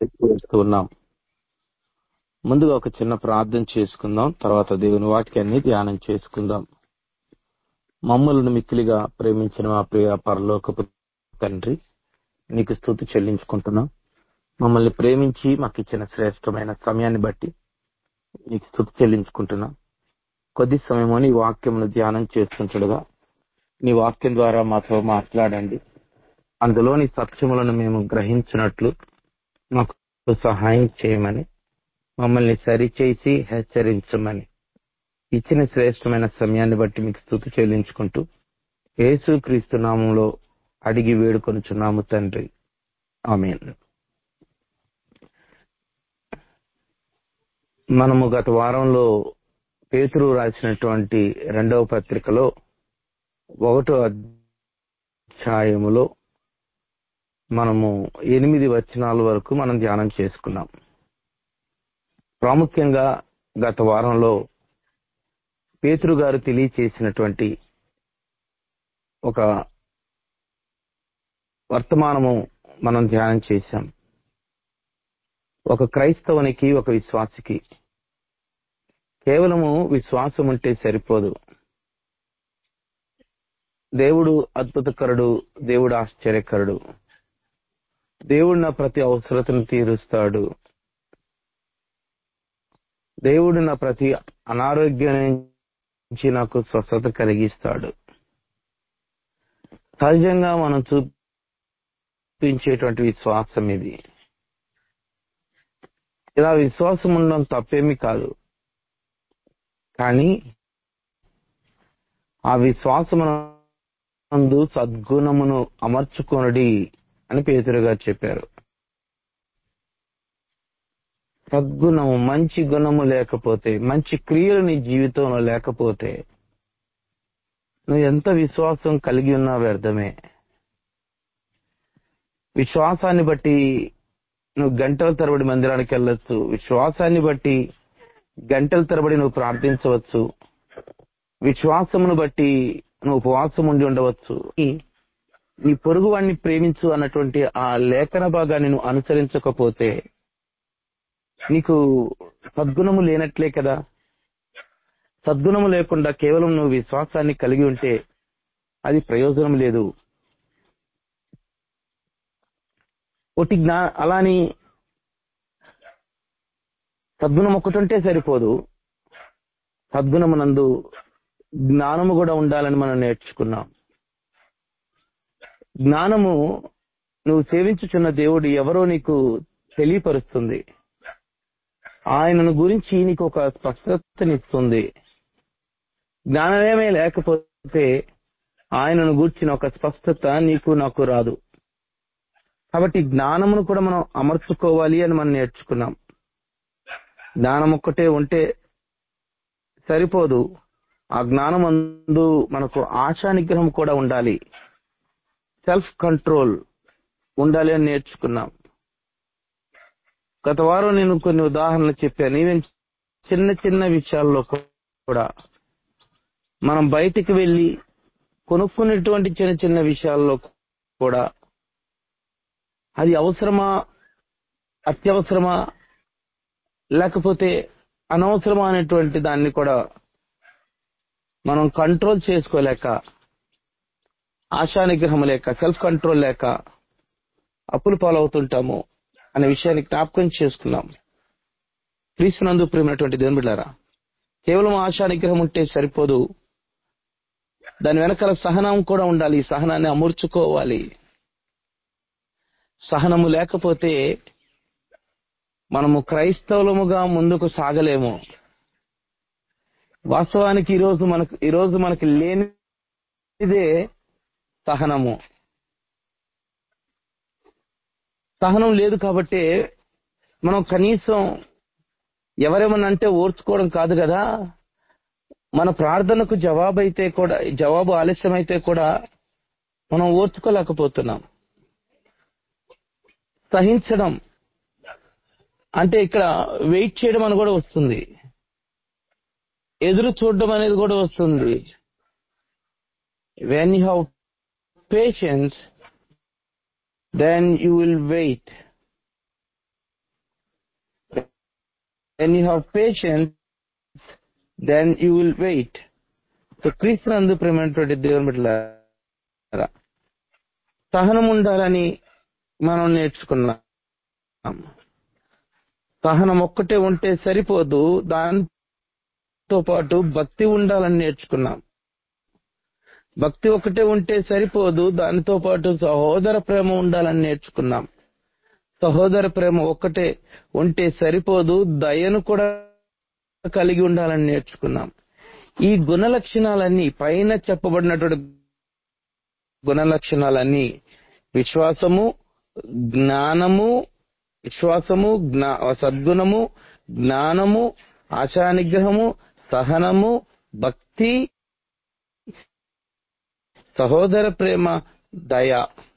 చెప్పుకుంటూ ఉన్నాం ముందుగా ఒక చిన్న ప్రార్థన చేసుకుందాం తర్వాత దేవుని వాక్యాన్ని ధ్యానం చేసుకుందాం మమ్మల్ని మిక్కిలిగా ప్రేమించిన మా ప్రియ పరలోకపు తండ్రి నీకు స్థుతి చెల్లించుకుంటున్నాం మమ్మల్ని ప్రేమించి మాకు ఇచ్చిన శ్రేష్టమైన సమయాన్ని బట్టి నీకు స్థుతి చెల్లించుకుంటున్నాం కొద్ది సమయము నీ వాక్యమును ధ్యానం చేస్తుంటడుగా నీ వాక్యం ద్వారా మాతో మాట్లాడండి అందులోని సత్యములను మేము గ్రహించినట్లు మాకు సహాయం చేయమని మమ్మల్ని సరిచేసి హెచ్చరించమని ఇచ్చిన శ్రేష్టమైన సమయాన్ని బట్టి మీకు స్థుతి చెల్లించుకుంటూ యేసు క్రీస్తు నామంలో అడిగి వేడుకొనుచున్నాము తండ్రి ఆమెన్ మనము గత వారంలో పేతురు రాసినటువంటి రెండవ పత్రికలో ఒకటో అధ్యాయములో మనము ఎనిమిది వచనాల వరకు మనం ధ్యానం చేసుకున్నాం ప్రాముఖ్యంగా గత వారంలో పేతురు గారు తెలియచేసినటువంటి ఒక వర్తమానము మనం ధ్యానం చేశాం ఒక క్రైస్తవునికి ఒక విశ్వాసికి కేవలము విశ్వాసం ఉంటే సరిపోదు దేవుడు అద్భుతకరుడు దేవుడు ఆశ్చర్యకరుడు దేవుడు నా ప్రతి అవసరతను తీరుస్తాడు దేవుడు నా ప్రతి అనారోగ్యం నుంచి నాకు స్వస్థత కలిగిస్తాడు సహజంగా మనం చూపించేటువంటి విశ్వాసం ఇది ఇలా విశ్వాసం ఉండడం తప్పేమీ కాదు కానీ ఆ విశ్వాసమునందు సద్గుణమును అమర్చుకొనడి అని పేతురు గారు చెప్పారు సద్గుణము మంచి గుణము లేకపోతే మంచి క్రియలు నీ జీవితంలో లేకపోతే నువ్వు ఎంత విశ్వాసం కలిగి ఉన్నా వ్యర్థమే విశ్వాసాన్ని బట్టి నువ్వు గంటల తరబడి మందిరానికి వెళ్ళొచ్చు విశ్వాసాన్ని బట్టి గంటల తరబడి నువ్వు ప్రార్థించవచ్చు విశ్వాసమును బట్టి నువ్వు ఉపవాసం ఉండి ఉండవచ్చు నీ పొరుగు వాడిని ప్రేమించు అన్నటువంటి ఆ లేఖన భాగాన్ని నువ్వు అనుసరించకపోతే నీకు సద్గుణము లేనట్లే కదా సద్గుణము లేకుండా కేవలం నువ్వు విశ్వాసాన్ని కలిగి ఉంటే అది ప్రయోజనం లేదు ఒకటి జ్ఞా అలాని సద్గుణం ఒకటి ఉంటే సరిపోదు సద్గుణమునందు జ్ఞానము కూడా ఉండాలని మనం నేర్చుకున్నాం జ్ఞానము నువ్వు సేవించుచున్న దేవుడు ఎవరో నీకు తెలియపరుస్తుంది ఆయనను గురించి నీకు ఒక స్పష్టతనిస్తుంది జ్ఞానమే లేకపోతే ఆయనను గూర్చిన ఒక స్పష్టత నీకు నాకు రాదు కాబట్టి జ్ఞానమును కూడా మనం అమర్చుకోవాలి అని మనం నేర్చుకున్నాం జ్ఞానం ఒక్కటే ఉంటే సరిపోదు ఆ జ్ఞానం అందు మనకు ఆశా నిగ్రహం కూడా ఉండాలి సెల్ఫ్ కంట్రోల్ ఉండాలి అని నేర్చుకున్నాం గత వారం నేను కొన్ని ఉదాహరణలు చెప్పాను ఈవెన్ చిన్న చిన్న విషయాల్లో కూడా మనం బయటికి వెళ్ళి కొనుక్కునేటువంటి చిన్న చిన్న విషయాల్లో కూడా అది అవసరమా అత్యవసరమా లేకపోతే అనవసరమా అనేటువంటి దాన్ని కూడా మనం కంట్రోల్ చేసుకోలేక ఆశా నిగ్రహం లేక సెల్ఫ్ కంట్రోల్ లేక అప్పులు పాలవుతుంటాము అనే విషయాన్ని జ్ఞాపకం చేసుకున్నాం క్రీస్తునందు ప్రేమైనటువంటి దేవుని బిడ్డారా కేవలం ఆశా నిగ్రహం ఉంటే సరిపోదు దాని వెనకాల సహనం కూడా ఉండాలి సహనాన్ని అమర్చుకోవాలి సహనము లేకపోతే మనము క్రైస్తవులముగా ముందుకు సాగలేము వాస్తవానికి ఈరోజు మనకు ఈరోజు మనకి లేనిదే సహనము సహనం లేదు కాబట్టి మనం కనీసం ఎవరేమన్నా అంటే ఓర్చుకోవడం కాదు కదా మన ప్రార్థనకు జవాబు అయితే కూడా జవాబు ఆలస్యం అయితే కూడా మనం ఓర్చుకోలేకపోతున్నాం సహించడం అంటే ఇక్కడ వెయిట్ చేయడం అని కూడా వస్తుంది ఎదురు చూడడం అనేది కూడా వస్తుంది when you have patience then you will wait. When you have patience then you will wait so క్రీస్తునందు ప్రేమైనటువంటి దేవుని బిడ్డలారా సహనం ఉండాలని మనం నేర్చుకున్నాం సహనం ఒక్కటే ఉంటే సరిపోదు దాంతో పాటు భక్తి ఉండాలని నేర్చుకున్నాం భక్తి ఒక్కటే ఉంటే సరిపోదు దానితో పాటు సహోదర ప్రేమ ఉండాలని నేర్చుకున్నాం సహోదర ప్రేమ ఒక్కటే ఉంటే సరిపోదు దయను కూడా కలిగి ఉండాలని నేర్చుకున్నాం ఈ గుణ లక్షణాలన్నీ పైన చెప్పబడినటువంటి గుణ లక్షణాలన్నీ విశ్వాసము జ్ఞానము విశ్వాసము జ్ఞా సద్గుణము జ్ఞానము ఆశానిగ్రహము సహనము భక్తి సహోదర ప్రేమ దయ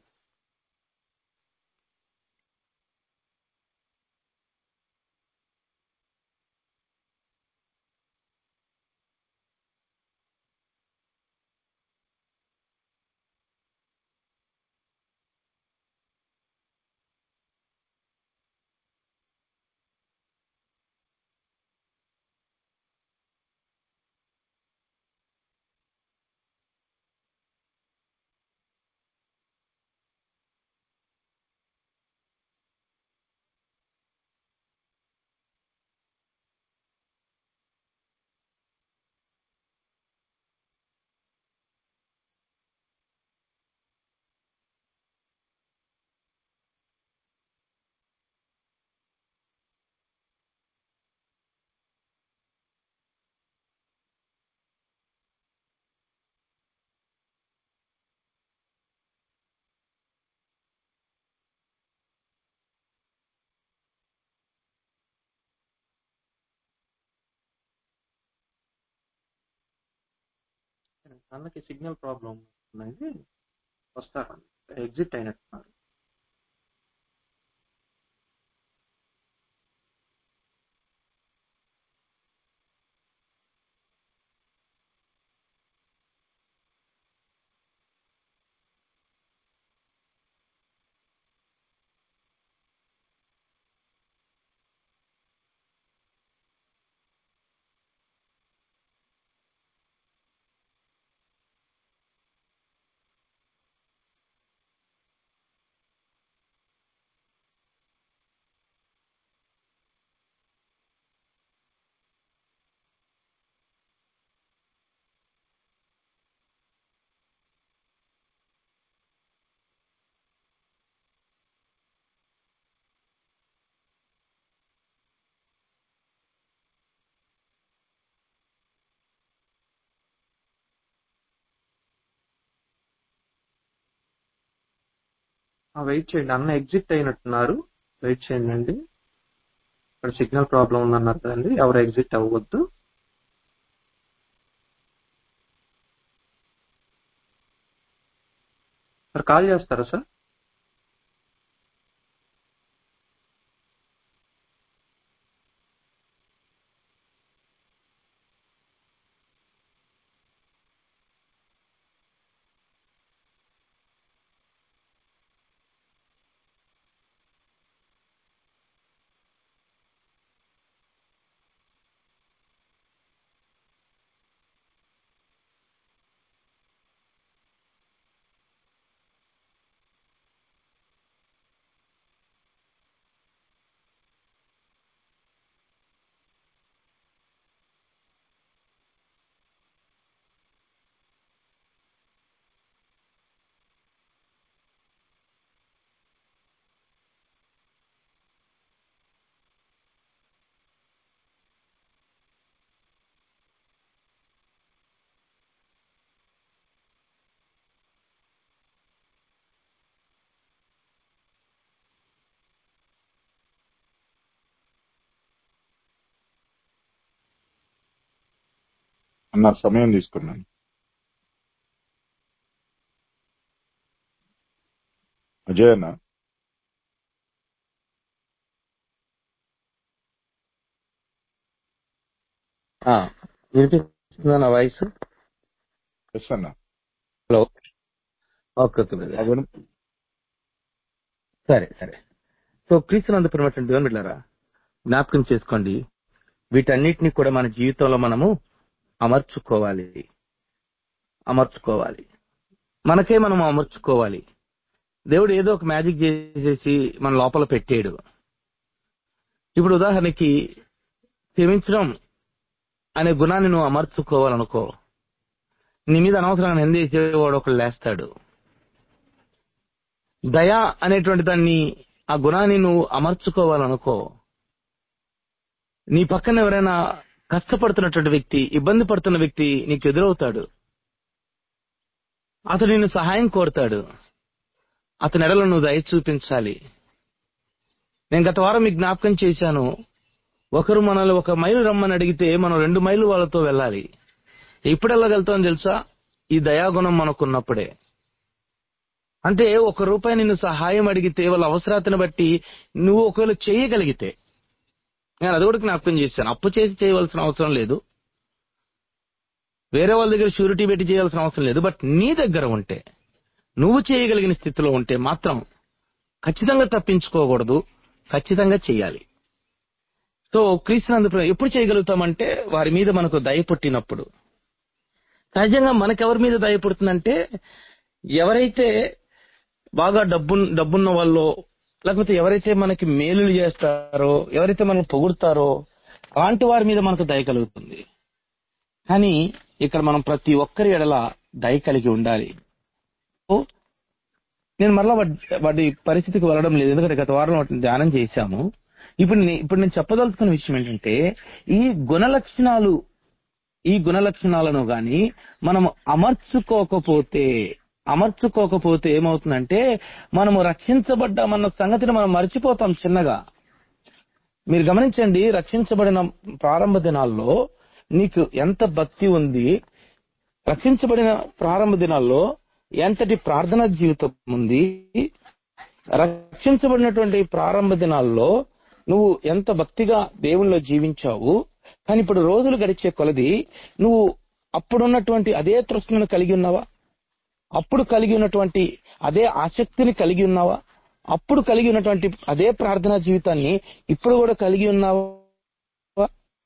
అన్నకి సిగ్నల్ ప్రాబ్లం ఉన్నది వస్తారు ఎగ్జిట్ అయినట్టున్నారు వెయిట్ చేయండి అన్న ఎగ్జిట్ అయినట్టున్నారు వెయిట్ చేయండి అండి ఇక్కడ సిగ్నల్ ప్రాబ్లం ఉందన్నారు కదండి ఎవరు ఎగ్జిట్ అవ్వద్దు సార్ కాల్ చేస్తారా సార్ అన్న సమయం తీసుకున్నాను అజయ్ అన్న వినిపిస్తుందా నా వాయిస్ ఎస్ అన్న హలో ఓకే ఓకే brother. అవును సరే సరే సో క్రీస్తునందు ప్రేమటువంటి దేవుని బిడ్డారా జ్ఞాపకం చేసుకోండి వీటన్నిటిని కూడా మన జీవితంలో మనము అమర్చుకోవాలి అమర్చుకోవాలి మనకే మనం అమర్చుకోవాలి దేవుడు ఏదో ఒక మ్యాజిక్ చేసేసి మన లోపల పెట్టాడు ఇప్పుడు ఉదాహరణకి క్షమించడం అనే గుణాన్ని నువ్వు అమర్చుకోవాలనుకో నీ మీద అనవసరంగా నింద చేసేవాడు ఒకడు లేస్తాడు దయ అనేటువంటి దాన్ని ఆ గుణాన్ని నువ్వు అమర్చుకోవాలనుకో నీ పక్కన ఎవరైనా కష్టపడుతున్నటువంటి వ్యక్తి ఇబ్బంది పడుతున్న వ్యక్తి నీకు ఎదురవుతాడు అతడు నిన్ను సహాయం కోరుతాడు అతని ఎడలో నువ్వు దయ చూపించాలి నేను గత వారం మీకు జ్ఞాపకం చేశాను ఒకరు మనల్ని ఒక మైలు రమ్మని అడిగితే మనం రెండు మైలు వాళ్ళతో వెళ్ళాలి ఎప్పుడు వెళ్ళగలుగుతాం తెలుసా ఈ దయాగుణం మనకున్నప్పుడే అంటే ఒక రూపాయి నిన్ను సహాయం అడిగితే వాళ్ళ అవసరాతను బట్టి నువ్వు ఒకవేళ చేయగలిగితే నేను అది కూడా జ్ఞాపకం చేశాను అప్పు చేసి చేయవలసిన అవసరం లేదు వేరే వాళ్ళ దగ్గర షూరిటీ పెట్టి చేయాల్సిన అవసరం లేదు బట్ నీ దగ్గర ఉంటే నువ్వు చేయగలిగిన స్థితిలో ఉంటే మాత్రం ఖచ్చితంగా తప్పించుకోకూడదు ఖచ్చితంగా చేయాలి సో క్రీస్తునందు ఎప్పుడు చేయగలుగుతామంటే వారి మీద మనకు దయ పుట్టినప్పుడు సహజంగా మనకెవరి మీద దయ పుడుతుందంటే ఎవరైతే బాగా డబ్బు డబ్బున్న వాళ్ళు లేకపోతే ఎవరైతే మనకి మేలులు చేస్తారో ఎవరైతే మనం పొగుడతారో అలాంటి వారి మీద మనకు దయ కలుగుతుంది కానీ ఇక్కడ మనం ప్రతి ఒక్కరి ఎడల దయ కలిగి ఉండాలి ఓ, నేను మరలా వాడి- వాడి పరిస్థితికి వెళ్ళడం లేదు ఎందుకంటే గత వారం వాటిని ధ్యానం చేశాము ఇప్పుడు నే- ఇప్పుడు నేను చెప్పదలుచుకున్న విషయం ఏంటంటే ఈ గుణ లక్షణాలు ఈ గుణ లక్షణాలను గాని మనం అమర్చుకోకపోతే అమర్చుకోకపోతే ఏమవుతుందంటే మనము రక్షించబడ్డామన్న సంగతిని మనం మర్చిపోతాం చిన్నగా మీరు గమనించండి రక్షించబడిన ప్రారంభ దినాల్లో నీకు ఎంత భక్తి ఉంది రక్షించబడిన ప్రారంభ దినాల్లో ఎంతటి ప్రార్థనా జీవితం ఉంది రక్షించబడినటువంటి ప్రారంభ దినాల్లో నువ్వు ఎంత భక్తిగా దేవునిలో జీవించావు కానీ ఇప్పుడు రోజులు గడిచే కొలది నువ్వు అప్పుడున్నటువంటి అదే తృష్ణను కలిగి ఉన్నావా అప్పుడు కలిగి ఉన్నటువంటి అదే ఆసక్తిని కలిగి ఉన్నావా అప్పుడు కలిగి ఉన్నటువంటి అదే ప్రార్థనా జీవితాన్ని ఇప్పుడు కూడా కలిగి ఉన్నావా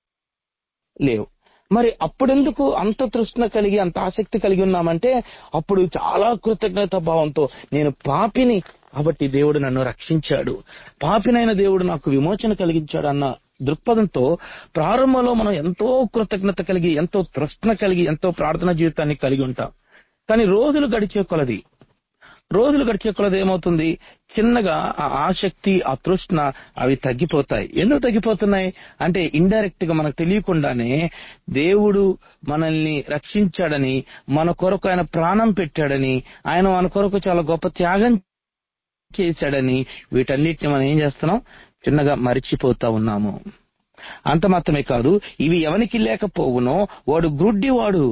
లేవు మరి అప్పుడెందుకు అంత తృష్ణ కలిగి అంత ఆసక్తి కలిగి ఉన్నామంటే అప్పుడు చాలా కృతజ్ఞత భావంతో నేను పాపిని కాబట్టి దేవుడు నన్ను రక్షించాడు పాపినైన దేవుడు నాకు విమోచన కలిగించాడు అన్న దృక్పథంతో ప్రారంభంలో మనం ఎంతో కృతజ్ఞత కలిగి ఎంతో తృష్ణ కలిగి ఎంతో ప్రార్థన జీవితాన్ని కలిగి ఉంటాం కానీ రోజులు గడిచే కొలది రోజులు గడిచే కొలది ఏమవుతుంది చిన్నగా ఆ ఆసక్తి ఆ తృష్ణ అవి తగ్గిపోతాయి ఎందుకు తగ్గిపోతున్నాయి అంటే ఇండైరెక్ట్ గా మనకు తెలియకుండానే దేవుడు మనల్ని రక్షించాడని మన కొరకు ఆయన ప్రాణం పెట్టాడని ఆయన మన కొరకు చాలా గొప్ప త్యాగం చేశాడని వీటన్నిటిని మనం ఏం చేస్తున్నాం చిన్నగా మరిచిపోతా ఉన్నాము అంత మాత్రమే కాదు ఇవి ఎవనికి లేకపోవునో వాడు గ్రుడ్డివాడు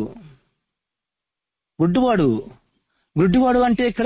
గుడ్డివాడు గుడ్డివాడు అంటే ఇక్కడ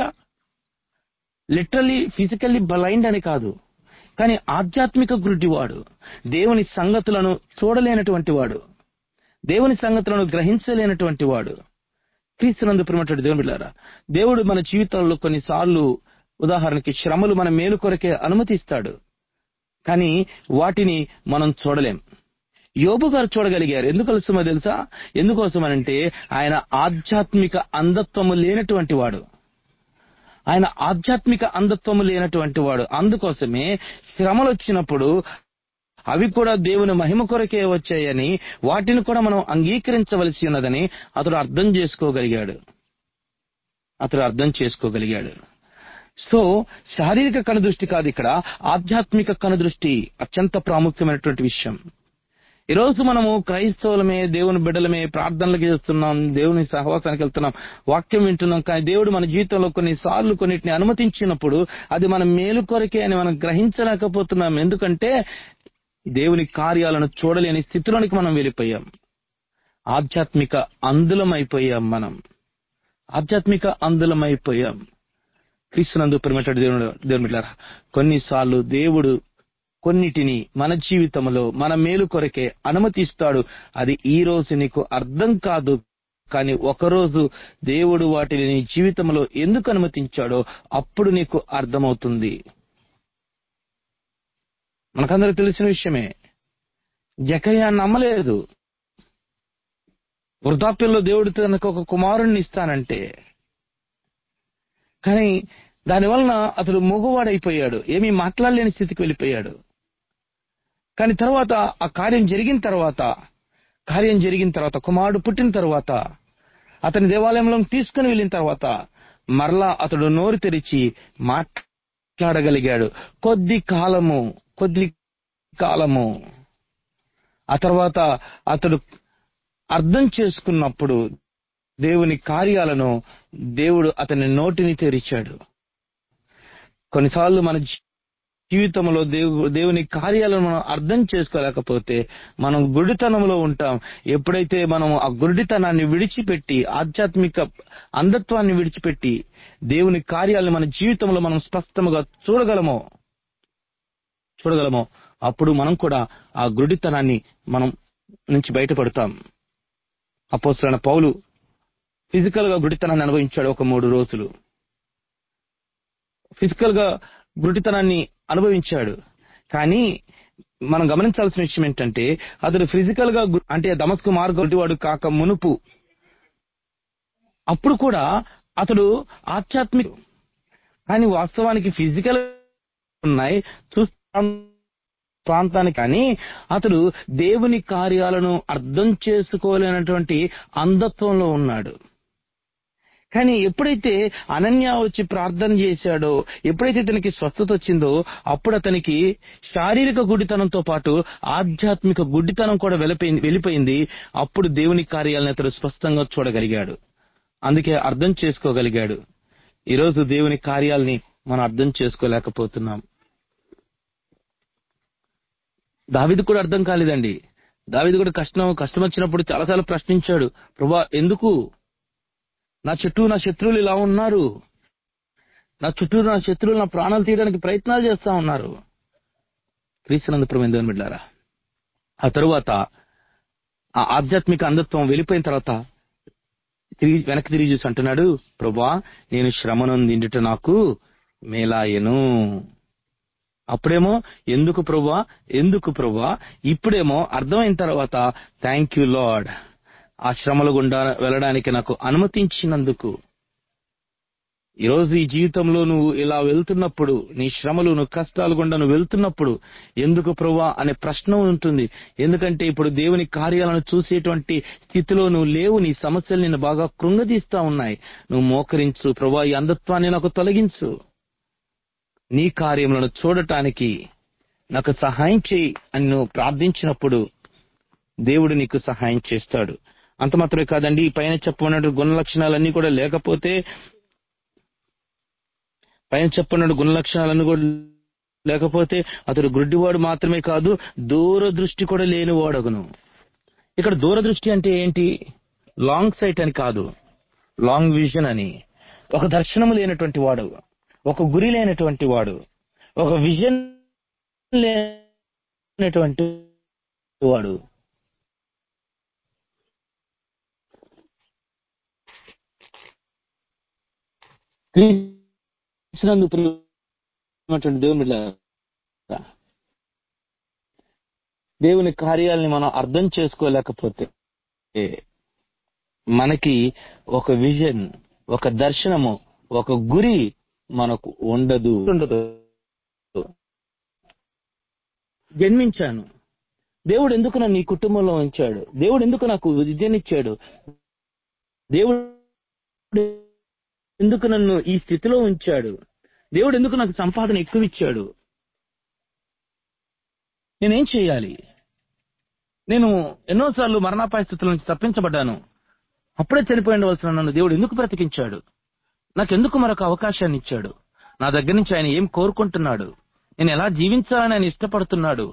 లిటరలీ ఫిజికల్లీ బ్లైండ్ అని కాదు కానీ ఆధ్యాత్మిక గుడ్డివాడు దేవుని సంగతులను చూడలేనటువంటి వాడు దేవుని సంగతులను గ్రహించలేనటువంటి వాడు క్రీస్తునందు ప్రేమటువంటి దేవుని బిడ్డారా దేవుడు మన జీవితంలో కొన్నిసార్లు ఉదాహరణకి శ్రమలు మన మేలు కొరకే అనుమతిస్తాడు కానీ వాటిని మనం చూడలేం యోబు గారు చూడగలిగారు ఎందుకు కలుస్తామో తెలుసా ఎందుకోసమనంటే ఆయన ఆధ్యాత్మిక అంధత్వము లేనటువంటి వాడు ఆయన ఆధ్యాత్మిక అంధత్వము లేనటువంటి వాడు అందుకోసమే శ్రమలు వచ్చినప్పుడు అవి కూడా దేవుని మహిమ కొరకే వచ్చాయని వాటిని కూడా మనం అంగీకరించవలసి ఉన్నదని అతడు అర్థం చేసుకోగలిగాడు అతడు అర్థం చేసుకోగలిగాడు సో శారీరక కనుదృష్టి కాదు ఇక్కడ ఆధ్యాత్మిక కనుదృష్టి అత్యంత ప్రాముఖ్యమైనటువంటి విషయం ఈ రోజు మనము క్రైస్తవులమే దేవుని బిడ్డలమే ప్రార్థనలకు చేస్తున్నాం దేవుని సహవాసానికి వెళ్తున్నాం వాక్యం వింటున్నాం కానీ దేవుడు మన జీవితంలో కొన్నిసార్లు కొన్నిటిని అనుమతించినప్పుడు అది మన మేలు కొరకే అని మనం గ్రహించలేకపోతున్నాం ఎందుకంటే దేవుని కార్యాలను చూడలేని స్థితిలోనికి మనం వెళ్ళిపోయాం ఆధ్యాత్మిక అందులమైపోయాం మనం ఆధ్యాత్మిక అందులమైపోయాం క్రీస్తునందు ప్రేమటడు దేవుడు దేవుని బిడ్డలారా, కొన్నిసార్లు దేవుడు కొన్నిటిని మన జీవితంలో మన మేలు కొరకే అనుమతిస్తాడు అది ఈ రోజు నీకు అర్థం కాదు కానీ ఒకరోజు దేవుడు వాటిని నీ జీవితంలో ఎందుకు అనుమతించాడో అప్పుడు నీకు అర్థమవుతుంది మనకందరికి తెలిసిన విషయమే జకరియా నమ్మలేదు వృద్ధాప్యంలో దేవుడు తనకు ఒక కుమారుణ్ణి ఇస్తానంటే కానీ దానివలన అతడు మూగవాడైపోయాడు ఏమీ మాట్లాడలేని స్థితికి వెళ్ళిపోయాడు కానీ తర్వాత ఆ కార్యం జరిగిన తర్వాత కార్యం జరిగిన తర్వాత కుమారుడు పుట్టిన తర్వాత అతని దేవాలయంలో తీసుకుని వెళ్ళిన తర్వాత మరలా అతడు నోరు తెరిచి మాట్లాడగలిగాడు కొద్ది కాలము కొద్ది కాలము ఆ తర్వాత అతడు అర్థం చేసుకున్నప్పుడు దేవుని కార్యాలను దేవుడు అతని నోటిని తెరిచాడు కొన్నిసార్లు మన జీవితంలో దేవు దేవుని కార్యాలను మనం అర్థం చేసుకోలేకపోతే మనం గుడితనంలో ఉంటాం ఎప్పుడైతే మనం ఆ గుడితనాన్ని విడిచిపెట్టి ఆధ్యాత్మిక అంధత్వాన్ని విడిచిపెట్టి దేవుని కార్యాలను మన జీవితంలో మనం స్పష్టంగా చూడగలమో చూడగలమో అప్పుడు మనం కూడా ఆ గుడితనాన్ని మనం నుంచి బయటపడతాం అపోసరైన పౌలు ఫిజికల్ గా గుడితనాన్ని అనుభవించాడు ఒక మూడు రోజులు ఫిజికల్ గా గుడితనాన్ని అనుభవించాడు కానీ మనం గమనించాల్సిన విషయం ఏంటంటే అతడు ఫిజికల్ గా గు- అంటే దమస్కు మార్గం వాడు కాక మునుపు అప్పుడు కూడా అతడు ఆధ్యాత్మిక కానీ వాస్తవానికి ఫిజికల్ ఉన్నాయి చూస్తాం ప్రాంతానికి కానీ అతడు దేవుని కార్యాలను అర్థం చేసుకోలేనటువంటి అంధత్వంలో ఉన్నాడు కానీ ఎప్పుడైతే అనన్య వచ్చి ప్రార్థన చేశాడో ఎప్పుడైతే ఇతనికి స్వస్థత వచ్చిందో అప్పుడు అతనికి శారీరక గుడ్డితనంతో పాటు ఆధ్యాత్మిక గుడ్డితనం కూడా వెళ్ళిపోయింది వెళ్ళిపోయింది అప్పుడు దేవుని కార్యాలను అతడు స్పష్టంగా చూడగలిగాడు అందుకే అర్థం చేసుకోగలిగాడు ఈరోజు దేవుని కార్యాలని మనం అర్థం చేసుకోలేకపోతున్నాం దావిది కూడా అర్థం కాలేదండి దావిది కూడా కష్టం కష్టం వచ్చినప్పుడు చాలాసార్లు ప్రశ్నించాడు ప్రభా ఎందుకు నా చుట్టూ నా శత్రువులు ఇలా ఉన్నారు నా చుట్టూ నా శత్రువులు నా ప్రాణాలు తీయడానికి ప్రయత్నాలు చేస్తా ఉన్నారు క్రీస్తునందు ప్రమేంద్రని బిడ్డారా ఆ తరువాత ఆ ఆధ్యాత్మిక అంధత్వం వెళ్ళిపోయిన తర్వాత తిరిగి వెనక్కి తిరిగి చూసి అంటున్నాడు ప్రభా నేను శ్రమనొందిండుట నాకు మేలాయను అప్పుడేమో ఎందుకు ప్రభా ఎందుకు ప్రభా ఇప్పుడేమో అర్థమైన తర్వాత థ్యాంక్ యూ లార్డ్ ఆ శ్రమల గుండా వెళ్ళడానికి నాకు అనుమతించినందుకు ఈరోజు ఈ జీవితంలో నువ్వు ఇలా వెళ్తున్నప్పుడు నీ శ్రమలు నువ్వు కష్టాలు గుండా నువ్వు వెళ్తున్నప్పుడు ఎందుకు ప్రభా అనే ప్రశ్న ఉంటుంది ఎందుకంటే ఇప్పుడు దేవుని కార్యాలను చూసేటువంటి స్థితిలో నువ్వు లేవు నీ సమస్యలు నిన్ను బాగా కృంగదీస్తా ఉన్నాయి నువ్వు మోకరించు ప్రభా ఈ అంధత్వాన్ని నాకు తొలగించు నీ కార్యములను చూడటానికి నాకు సహాయం చేయి అని నువ్వు ప్రార్థించినప్పుడు దేవుడు నీకు సహాయం చేస్తాడు అంత మాత్రమే కాదండి ఈ పైన చెప్పబడిన గుణ లక్షణాలన్నీ కూడా లేకపోతే పైన చెప్పబడిన గుణ లక్షణాలన్నీ కూడా లేకపోతే అతడు గుడ్డివాడు మాత్రమే కాదు దూరదృష్టి కూడా లేనివాడగును ఇక్కడ దూరదృష్టి అంటే ఏంటి లాంగ్ సైట్ అని కాదు లాంగ్ విజన్ అని ఒక దర్శనము లేనటువంటి వాడు ఒక గురి లేనటువంటి వాడు ఒక విజన్ లేనటువంటి వాడు క్రీస్తునందు ప్రియమైనటువంటి దేవుని బిడ్డలారా, దేవుని కార్యాలని మనం అర్థం చేసుకోలేకపోతే మనకి ఒక విజన్ ఒక దర్శనము ఒక గురి మనకు ఉండదు ఉండదు జన్మించాను దేవుడు ఎందుకు నన్ను ఈ కుటుంబంలో ఉంచాడు దేవుడు ఎందుకు నాకు విద్యనిచ్చాడు దేవుడు ఎందుకు నన్ను ఈ స్థితిలో ఉంచాడు దేవుడు ఎందుకు నాకు సంపాదన ఎక్కువ ఇచ్చాడు నేనేం చేయాలి నేను ఎన్నోసార్లు మరణాపాయ స్థితుల నుంచి తప్పించబడ్డాను అప్పుడే చనిపోయి ఉండవలసిన నన్ను దేవుడు ఎందుకు బ్రతికించాడు నాకెందుకు మరొక అవకాశాన్ని ఇచ్చాడు నా దగ్గర నుంచి ఆయన ఏం కోరుకుంటున్నాడు నేను ఎలా జీవించాలని ఆయన ఇష్టపడుతున్నాడు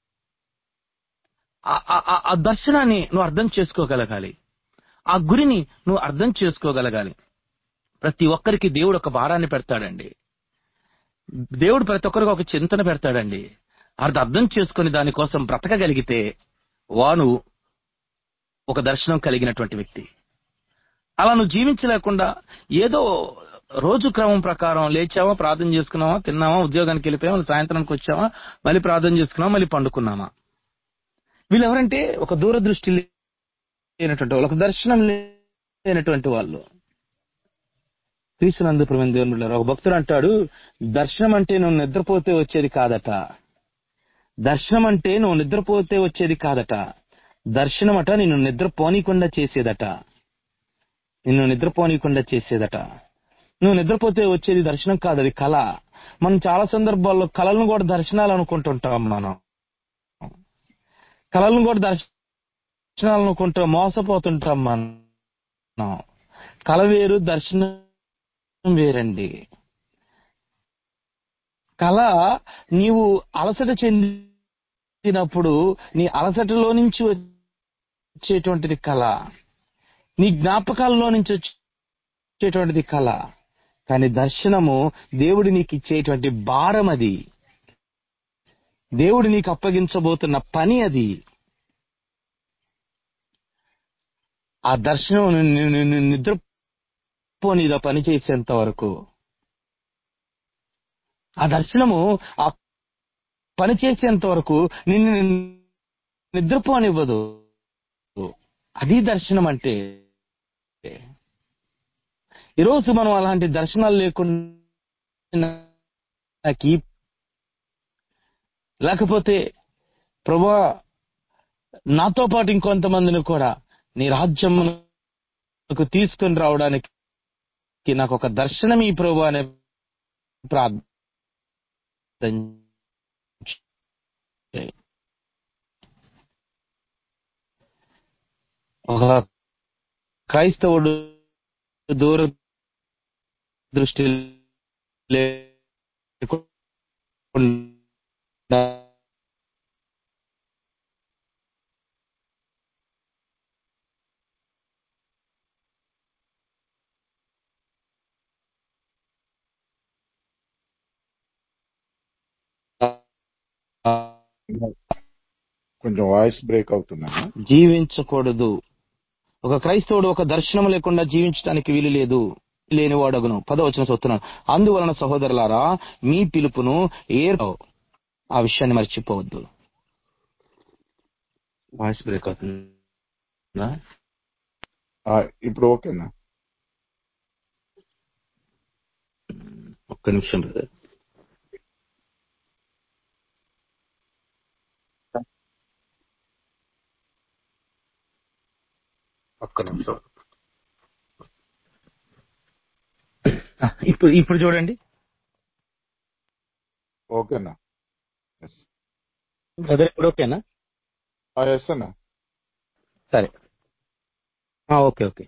ఆ- ఆ- ఆ- ఆ దర్శనాన్ని నువ్వు అర్థం చేసుకోగలగాలి ఆ గురిని నువ్వు అర్థం చేసుకోగలగాలి ప్రతి ఒక్కరికి దేవుడు ఒక భారాన్ని పెడతాడండి దేవుడు ప్రతి ఒక్కరికి ఒక చింతన పెడతాడండి అది అర్థం చేసుకుని దానికోసం బ్రతకగలిగితే వాను ఒక దర్శనం కలిగినటువంటి వ్యక్తి అలా నువ్వు జీవించలేకుండా ఏదో రోజు క్రమం ప్రకారం లేచావా ప్రార్థన చేసుకున్నావా తిన్నావా ఉద్యోగానికి వెళ్ళిపోయావా మళ్ళీ సాయంత్రానికి వచ్చావా మళ్ళీ ప్రార్థన చేసుకున్నావా మళ్ళీ పండుకున్నామా వీళ్ళు ఎవరంటే ఒక దూరదృష్టి లేనటువంటి వాళ్ళు ఒక దర్శనం లేనటువంటి వాళ్ళు క్రీస్తునందు ప్రమేణ దేవుని బిడ్డలారా, ఒక భక్తుడు అంటాడు దర్శనం అంటే నువ్వు నిద్రపోతే వచ్చేది కాదట దర్శనం అంటే నువ్వు నిద్రపోతే వచ్చేది కాదట దర్శనం అట నిన్ను నిద్రపోనీకుండా చేసేదట నిన్ను నిద్రపోనీకుండా చేసేదట నువ్వు నిద్రపోతే వచ్చేది దర్శనం కాదు అది కళ మనం చాలా సందర్భాల్లో కళలను కూడా దర్శనాలు అనుకుంటుంటాం మనం కళలను కూడా దర్శనాలు అనుకుంటాం మోసపోతుంటాం మనం కళ వేరు దర్శనం వేరండి కళ నీవు అలసట చెందినప్పుడు నీ అలసటలో నుంచి వచ్చేటువంటిది కళ నీ జ్ఞాపకాల్లో నుంచి వచ్చేటువంటిది కళ కానీ దర్శనము దేవుడు నీకు ఇచ్చేటువంటి భారం అది దేవుడు నీకు అప్పగించబోతున్న పని అది ఆ దర్శనం నిన్ను- నిన్ను నిద్రపోనిదా పని చేసేంత వరకు ఆ దర్శనము ఆ పని చేసేంత వరకు నిన్ను నిద్రపోనివ్వదు అది దర్శనం అంటే ఈరోజు మనం అలాంటి దర్శనాలు లేకుండా ఈ- లేకపోతే ప్రభా నాతో పాటు ఇంకొంతమందిని కూడా నీ రాజ్యమునకు తీసుకుని రావడానికి నాకు ఒక దర్శనం ఈ ప్రభు అనే ప్రార్థన చేయి. ఒక క్రైస్తవుడు దూర దృష్టి లేకుండా కొంచెం వాయిస్ బ్రేక్ అవుతుందన్న జీవించకూడదు ఒక క్రైస్తవుడు ఒక దర్శనం లేకుండా జీవించడానికి వీలు లేదు లేనివాడగును పదవచనం చదువుతున్నాను అందువలన సహోదరులారా మీ పిలుపును ఏ ఆ విషయాన్ని మర్చిపోవద్దు వాయిస్ బ్రేక్ అవుతుందా ఆ, ఇప్పుడు ఓకేనా ఒక్క నిమిషం బ్రదర్ ఒక్క నిమిషం ఆ, ఇప్పుడు ఇప్పుడు చూడండి ఓకేనా ఎస్ బ్రదర్ ఇప్పుడు ఓకేనా ఎస్ అన్న సరే ఆ, ఓకే ఓకే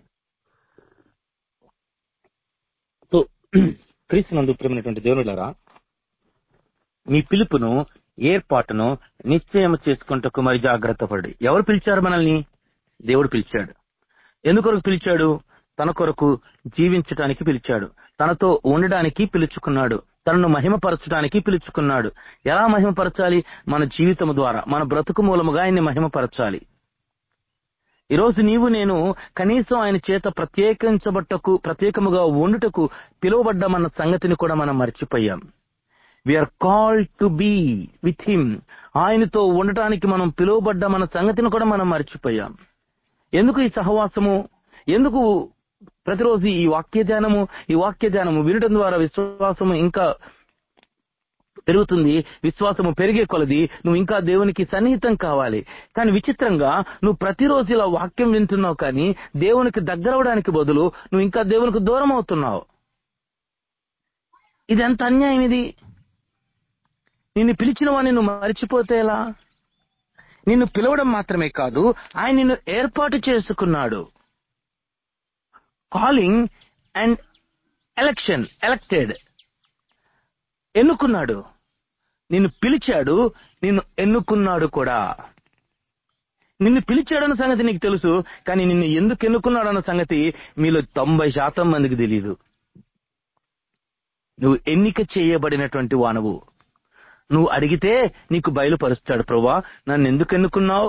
సో క్రీస్తునందు ప్రేమైనటువంటి దేవునులారా మీ పిలుపును ఏర్పాటును నిశ్చయం చేసుకుంటకు మరి జాగ్రత్త పడి ఎవరు పిలిచారు మనల్ని దేవుడు పిలిచాడు ఎందుకొరకు పిలిచాడు తన కొరకు జీవించటానికి పిలిచాడు తనతో ఉండడానికి పిలుచుకున్నాడు తనను మహిమపరచడానికి పిలుచుకున్నాడు ఎలా మహిమపరచాలి మన జీవితము ద్వారా మన బ్రతుకు మూలముగా ఆయన్ని మహిమపరచాలి ఈరోజు నీవు నేను కనీసం ఆయన చేత ప్రత్యేకించబట్టకు ప్రత్యేకముగా ఉండుటకు పిలువబడ్డామన్న సంగతిని కూడా మనం మర్చిపోయాం we are called to be with him ఆయనతో ఉండటానికి మనం పిలువబడ్డామన్న సంగతిని కూడా మనం మర్చిపోయాం ఎందుకు ఈ సహవాసము ఎందుకు ప్రతిరోజు ఈ వాక్య ధ్యానము ఈ వాక్య ధ్యానము వినడం ద్వారా విశ్వాసము ఇంకా పెరుగుతుంది విశ్వాసము పెరిగే కొలది నువ్వు ఇంకా దేవునికి సన్నిహితం కావాలి కానీ విచిత్రంగా నువ్వు ప్రతిరోజు ఇలా వాక్యం వింటున్నావు కానీ దేవునికి దగ్గరవడానికి బదులు నువ్వు ఇంకా దేవునికి దూరం అవుతున్నావు ఇది ఎంత అన్యాయం ఇది నిన్ను పిలిచిన వాడిని నువ్వు మర్చిపోతే ఎలా నిన్ను పిలవడం మాత్రమే కాదు ఆయన నిన్ను ఏర్పాటు చేసుకున్నాడు కాలింగ్ అండ్ ఎలక్షన్ ఎలక్టెడ్ ఎన్నుకున్నాడు నిన్ను పిలిచాడు నిన్ను ఎన్నుకున్నాడు కూడా నిన్ను పిలిచాడన్న సంగతి నీకు తెలుసు కానీ నిన్ను ఎందుకు ఎన్నుకున్నాడన్న సంగతి మీలో తొంభై శాతం మందికి తెలియదు నువ్వు ఎన్నిక చేయబడినటువంటి వానవు నువ్వు అడిగితే నీకు బయలుపరుస్తాడు ప్రభా నన్ను ఎందుకు ఎన్నుకున్నావు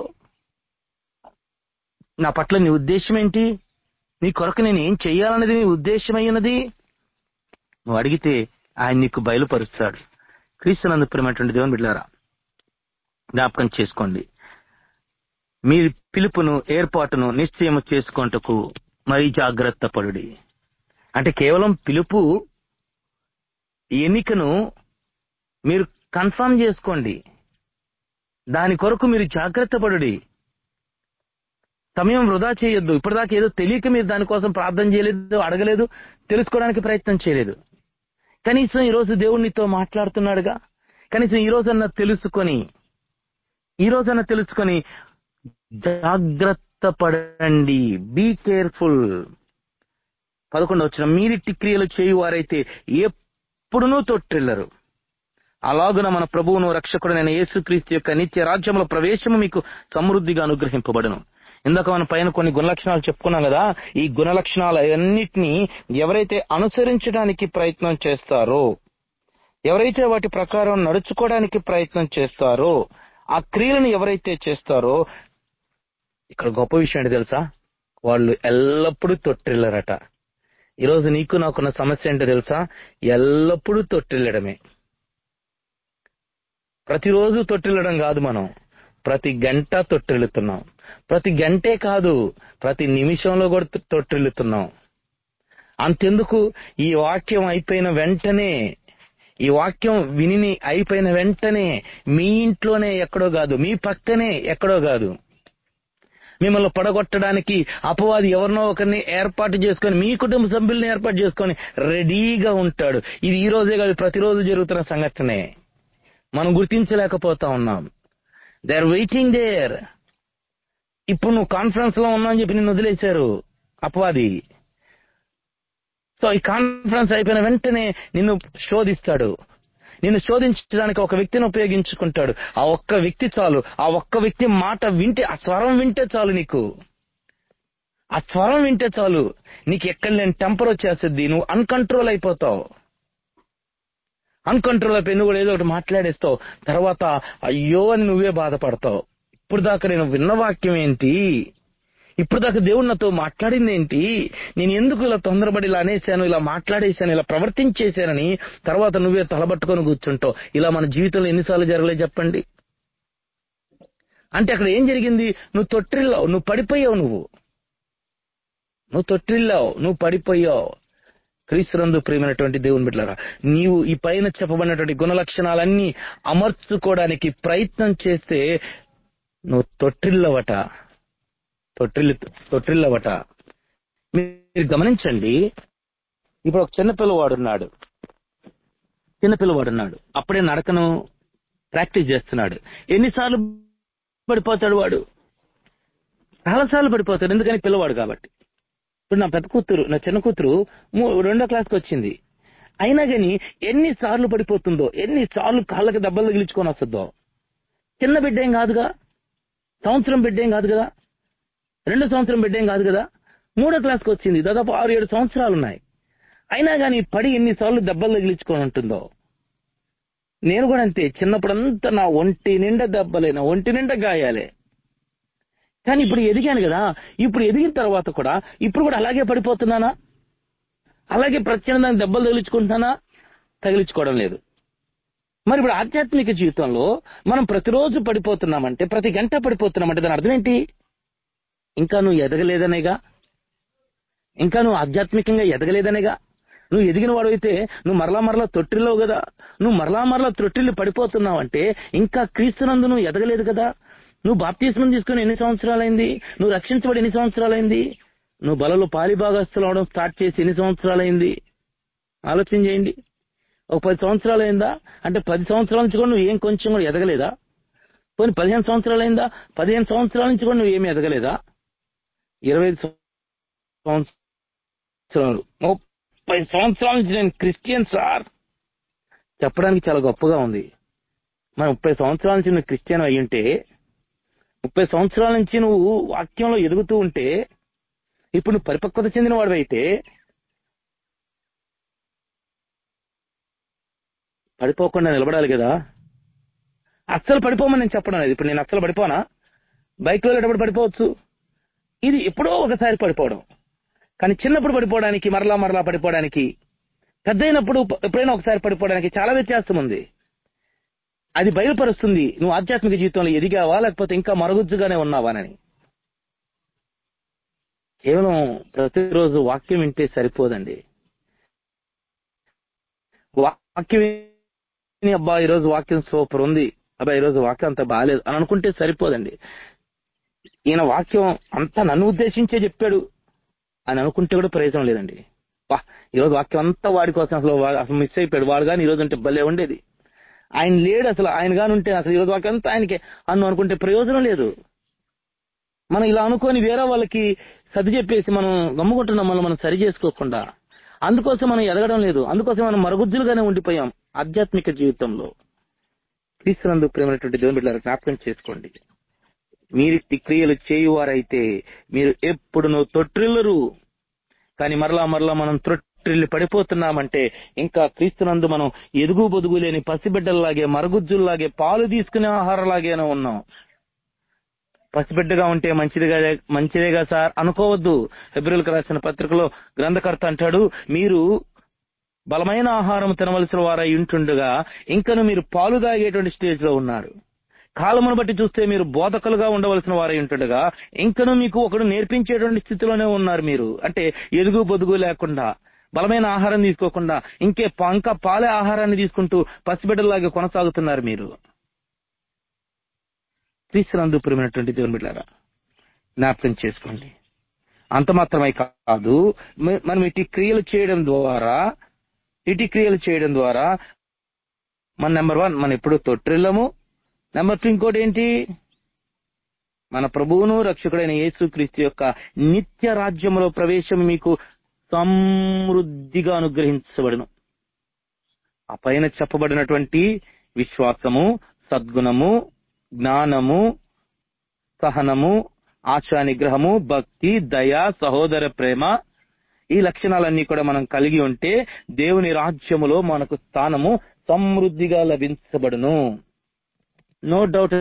నా పట్ల నీ ఉద్దేశం ఏంటి నీ కొరకు నేను ఏం చెయ్యాలన్నది నీ ఉద్దేశం అయ్యున్నది నువ్వు అడిగితే ఆయన నీకు బయలుపరుస్తాడు క్రీస్తునందు ప్రేమటువంటి దేవుని బిడ్డారా జ్ఞాపకం చేసుకోండి మీ పిలుపును ఏర్పాటును నిశ్చయము చేసుకొంటకు మరి జాగ్రత్త పడుడి అంటే కేవలం పిలుపు ఎన్నికను మీరు కన్ఫర్మ్ చేసుకోండి దాని కొరకు మీరు జాగ్రత్త పడుడి సమయం వృధా చేయొద్దు ఇప్పటిదాకా ఏదో తెలియక మీరు దానికోసం ప్రార్థన చేయలేదు అడగలేదు తెలుసుకోవడానికి ప్రయత్నం చేయలేదు కనీసం ఈ రోజు దేవుడు నీతో మాట్లాడుతున్నాడుగా కనీసం ఈ రోజన్నా తెలుసుకొని ఈ రోజన్నా తెలుసుకొని జాగ్రత్త పడండి బీ కేర్ఫుల్ పదకొండు వచ్చిన మీరిట్టి క్రియలు చేయువారైతే ఎప్పుడునూ తొట్టిల్లరు అలాగున మన ప్రభువును రక్షకుడైన యేసుక్రీస్తు యొక్క నిత్య రాజ్యంలో ప్రవేశము మీకు సమృద్ధిగా అనుగ్రహింపబడును ఇందాక మన పైన కొన్ని గుణలక్షణాలు చెప్పుకున్నాం కదా ఈ గుణలక్షణాలు అన్నిటినీ ఎవరైతే అనుసరించడానికి ప్రయత్నం చేస్తారో ఎవరైతే వాటి ప్రకారం నడుచుకోవడానికి ప్రయత్నం చేస్తారో ఆ క్రియలను ఎవరైతే చేస్తారో ఇక్కడ గొప్ప విషయం ఏంటి తెలుసా వాళ్ళు ఎల్లప్పుడూ తొట్టిల్లరట ఈరోజు నీకు నాకున్న సమస్య ఏంటో తెలుసా ఎల్లప్పుడూ తొట్టిల్లడమే ప్రతిరోజు తొట్టిల్లడం కాదు మనం ప్రతి గంట తొట్టిల్లుతున్నాం ప్రతి గంటే కాదు ప్రతి నిమిషంలో కూడా తొ- తొట్టిల్లుతున్నాం అంతెందుకు ఈ వాక్యం అయిపోయిన వెంటనే ఈ వాక్యం విని అయిపోయిన వెంటనే మీ ఇంట్లోనే ఎక్కడో కాదు మీ పక్కనే ఎక్కడో కాదు మిమ్మల్ని పడగొట్టడానికి అపవాది ఎవరినో ఒకరిని ఏర్పాటు చేసుకొని మీ కుటుంబ సభ్యుల్ని ఏర్పాటు చేసుకొని రెడీగా ఉంటాడు ఇది ఈ రోజే కాదు ప్రతిరోజు జరుగుతున్న సంఘటనే మనం గుర్తించలేకపోతా ఉన్నాం దే ఆర్ వెయిటింగ్ దేర్ ఇప్పుడు నువ్వు కాన్ఫరెన్స్ లో ఉన్నావు అని చెప్పి నిన్ను వదిలేశారు అపవాది సో ఈ కాన్ఫరెన్స్ అయిపోయిన వెంటనే నిన్ను శోధిస్తాడు నిన్ను శోధించడానికి ఒక వ్యక్తిని ఉపయోగించుకుంటాడు ఆ ఒక్క వ్యక్తి చాలు ఆ ఒక్క వ్యక్తి మాట వింటే ఆ స్వరం వింటే చాలు నీకు ఆ స్వరం వింటే చాలు నీకు ఎక్కడ లేని టెంపర్ వచ్చేస్తుంది నువ్వు అన్కంట్రోల్ అయిపోతావు అన్కంట్రోల్ అయిపోయి నువ్వు కూడా ఏదో ఒకటి మాట్లాడేస్తావు తర్వాత అయ్యో అని నువ్వే బాధపడతావు ఇప్పుడు దాకా నేను విన్న వాక్యం ఏంటి ఇప్పుడు దాకా దేవుడు నాతో మాట్లాడింది ఏంటి నేను ఎందుకు ఇలా తొందరపడి ఇలా అనేశాను ఇలా మాట్లాడేశాను ఇలా ప్రవర్తించేశానని తర్వాత నువ్వే తలబట్టుకొని కూర్చుంటావు ఇలా మన జీవితంలో ఎన్నిసార్లు జరగలేదు చెప్పండి అంటే అక్కడ ఏం జరిగింది నువ్వు తొట్టిల్లావు నువ్వు పడిపోయావు నువ్వు నువ్వు తొట్టిల్లావు నువ్వు పడిపోయావు క్రీస్తునందు ప్రియమైనటువంటి దేవుని బిడ్డలారా నీవు ఈ పైన చెప్పబడినటువంటి గుణలక్షణాలన్నీ అమర్చుకోవడానికి ప్రయత్నం చేస్తే నువ్వు తొట్టిల్లవట తొట్టిల్లు తొట్టిల్లవట మీరు గమనించండి ఇప్పుడు ఒక చిన్న పిల్లవాడు ఉన్నాడు చిన్న పిల్లవాడు ఉన్నాడు అప్పుడే నడకను ప్రాక్టీస్ చేస్తున్నాడు ఎన్నిసార్లు పడిపోతాడు వాడు చాలాసార్లు పడిపోతాడు ఎందుకని పిల్లవాడు కాబట్టి ఇప్పుడు నా పెద్ద కూతురు నా చిన్న కూతురు మూ- రెండో క్లాస్కి వచ్చింది అయినా గాని ఎన్ని సార్లు పడిపోతుందో ఎన్ని సార్లు కాళ్ళకి దెబ్బలు తగిలించుకొని వస్తుందో చిన్న బిడ్డ ఏం కాదుగా సంవత్సరం బిడ్డ ఏం కాదు కదా రెండో సంవత్సరం బిడ్డ ఏం కాదు కదా మూడో క్లాస్కి వచ్చింది దాదాపు ఆరు ఏడు సంవత్సరాలు ఉన్నాయి అయినా గాని పడి ఎన్నిసార్లు దెబ్బలు తగిలించుకొని ఉంటుందో నేను కూడా అంతే చిన్నప్పుడంతా నా ఒంటి నిండా దెబ్బలే నా ఒంటి నిండా గాయాలే కానీ ఇప్పుడు ఎదిగాను కదా ఇప్పుడు ఎదిగిన తర్వాత కూడా ఇప్పుడు కూడా అలాగే పడిపోతున్నానా అలాగే ప్రత్యేకంగా దెబ్బలు తగిలించుకుంటున్నానా తగిలించుకోవడం లేదు మరి ఇప్పుడు ఆధ్యాత్మిక జీవితంలో మనం ప్రతిరోజు పడిపోతున్నామంటే ప్రతి గంట పడిపోతున్నామంటే దాని అర్థం ఏంటి ఇంకా నువ్వు ఎదగలేదనేగా ఇంకా నువ్వు ఆధ్యాత్మికంగా ఎదగలేదనేగా నువ్వు ఎదిగిన వాడైతే నువ్వు మరలా మరలా తొట్టిల్లోవు కదా నువ్వు మరలా మరలా తొట్టిల్లు పడిపోతున్నావంటే ఇంకా క్రీస్తునందు నువ్వు ఎదగలేదు కదా నువ్వు బాప్తీస్మం తీసుకుని ఎన్ని సంవత్సరాలైంది నువ్వు రక్షించబడి ఎన్ని సంవత్సరాలైంది నువ్వు బలలో పాలిభాగస్తులు అవడం స్టార్ట్ చేసి ఎన్ని సంవత్సరాలైంది ఆలోచన చేయండి ఒక పది సంవత్సరాలు అయిందా అంటే పది సంవత్సరాల నుంచి కూడా నువ్వు ఏం కొంచెం కూడా ఎదగలేదా పోనీ పదిహేను సంవత్సరాలు అయిందా పదిహేను సంవత్సరాల నుంచి కూడా నువ్వు ఏమి ఎదగలేదా ఇరవై ఐదు సంవత్సరాలు ముప్పై సంవత్సరాల నుంచి నేను క్రిస్టియన్ సార్ చెప్పడానికి చాలా గొప్పగా ఉంది మరి ముప్పై సంవత్సరాల నుంచి నువ్వు క్రిస్టియన్ అయి ఉంటే ముప్పై సంవత్సరాల నుంచి నువ్వు వాక్యంలో ఎదుగుతూ ఉంటే ఇప్పుడు నువ్వు పరిపక్వత చెందిన వాడివైతే పడిపోకుండా నిలబడాలి కదా అస్సలు పడిపోమని నేను చెప్పడం లేదు ఇప్పుడు నేను అస్సలు పడిపోనా బైక్ వెళ్ళేటప్పుడు పడిపోవచ్చు ఇది ఎప్పుడో ఒకసారి పడిపోవడం కానీ చిన్నప్పుడు పడిపోవడానికి మరలా మరలా పడిపోవడానికి పెద్ద అయినప్పుడు ఎప్పుడైనా ఒకసారి పడిపోవడానికి చాలా వ్యత్యాసం ఉంది అది బయలుపరుస్తుంది నువ్వు ఆధ్యాత్మిక జీవితంలో ఎదిగావా లేకపోతే ఇంకా మరుగుజ్జుగానే ఉన్నావానని కేవలం ప్రతిరోజు వాక్యం వింటే సరిపోదండి వాక్యం విని అబ్బా ఈరోజు వాక్యం సూపర్ ఉంది అబ్బా ఈరోజు వాక్యం అంత బాగాలేదు అని అనుకుంటే సరిపోదండి ఈయన వాక్యం అంతా నన్ను ఉద్దేశించే చెప్పాడు అని అనుకుంటే కూడా ప్రయోజనం లేదండి వా ఈరోజు వాక్యం అంతా వాడి కోసం అసలు వా- అసలు మిస్ అయిపోయాడు వాడు కానీ ఈరోజు అంటే భలే ఉండేది ఆయన లేడు అసలు ఆయన కానీ ఉంటే అసలు ఈరోజు వాక్యం అంతా ఆయనకే అన్ను అనుకుంటే ప్రయోజనం లేదు మనం ఇలా అనుకొని వేరే వాళ్ళకి సర్ది చెప్పేసి మనం గమ్ముకుంటున్నాం మనం మనం సరి చేసుకోకుండా అందుకోసం మనం ఎదగడం లేదు అందుకోసం మనం మరుగుజ్జులుగానే ఉండిపోయాం ఆధ్యాత్మిక జీవితంలో క్రీస్తునందు ప్రేమైనటువంటి దేవుని బిడ్డలారా జ్ఞాపకం చేసుకోండి మీరు ఇట్టి క్రియలు చేయువారైతే మీరు ఎప్పుడునూ తొట్టిల్లరు కానీ మరలా మరలా మనం త్రొట్టిల్లి పడిపోతున్నామంటే ఇంకా క్రీస్తునందు మనం ఎదుగు బొదుగు లేని పసిబిడ్డల్లాగే మరుగుజ్జుల్లాగే పాలు తీసుకునే ఆహారంలాగేనే ఉన్నాం పసిబిడ్డగా ఉంటే మంచిదిగా మంచిదేగా సార్ అనుకోవద్దు ఫిబ్రవరికి రాసిన పత్రికలో గ్రంథకర్త అంటాడు మీరు బలమైన ఆహారం తినవలసిన వారై ఉంటుండగా ఇంకను మీరు పాలు తాగేటువంటి స్టేజ్ లో ఉన్నారు కాలమును బట్టి చూస్తే మీరు బోధకులుగా ఉండవలసిన వారై ఉంటుండగా ఇంకను మీకు ఒకడు నేర్పించేటువంటి స్థితిలోనే ఉన్నారు మీరు అంటే ఎదుగు బొదుగు లేకుండా బలమైన ఆహారం తీసుకోకుండా ఇంకే ప- ఇంకా పాలే ఆహారాన్ని తీసుకుంటూ పసిబిడ్డలాగా కొనసాగుతున్నారు మీరు క్రీస్తునందు ప్రియమైనటువంటి దేవుని బిడ్డారా జ్ఞాపకం చేసుకోండి అంత మాత్రమే కాదు మ- మనం ఇటు క్రియలు చేయడం ద్వారా ఇటు క్రియలు చేయడం ద్వారా మన నెంబర్ వన్ మనం ఎప్పుడు తొట్టిల్లము నెంబర్ టూ ఇంకోటి ఏంటి మన ప్రభువును రక్షకుడైన యేసుక్రీస్తు యొక్క నిత్య రాజ్యములో ప్రవేశం మీకు సమృద్ధిగా అనుగ్రహించబడును ఆ పైన చెప్పబడినటువంటి విశ్వాసము సద్గుణము జ్ఞానము సహనము ఆశా నిగ్రహము భక్తి దయ సహోదర ప్రేమ ఈ లక్షణాలన్నీ కూడా మనం కలిగి ఉంటే దేవుని రాజ్యములో మనకు స్థానము సమృద్ధిగా లభించబడును no doubt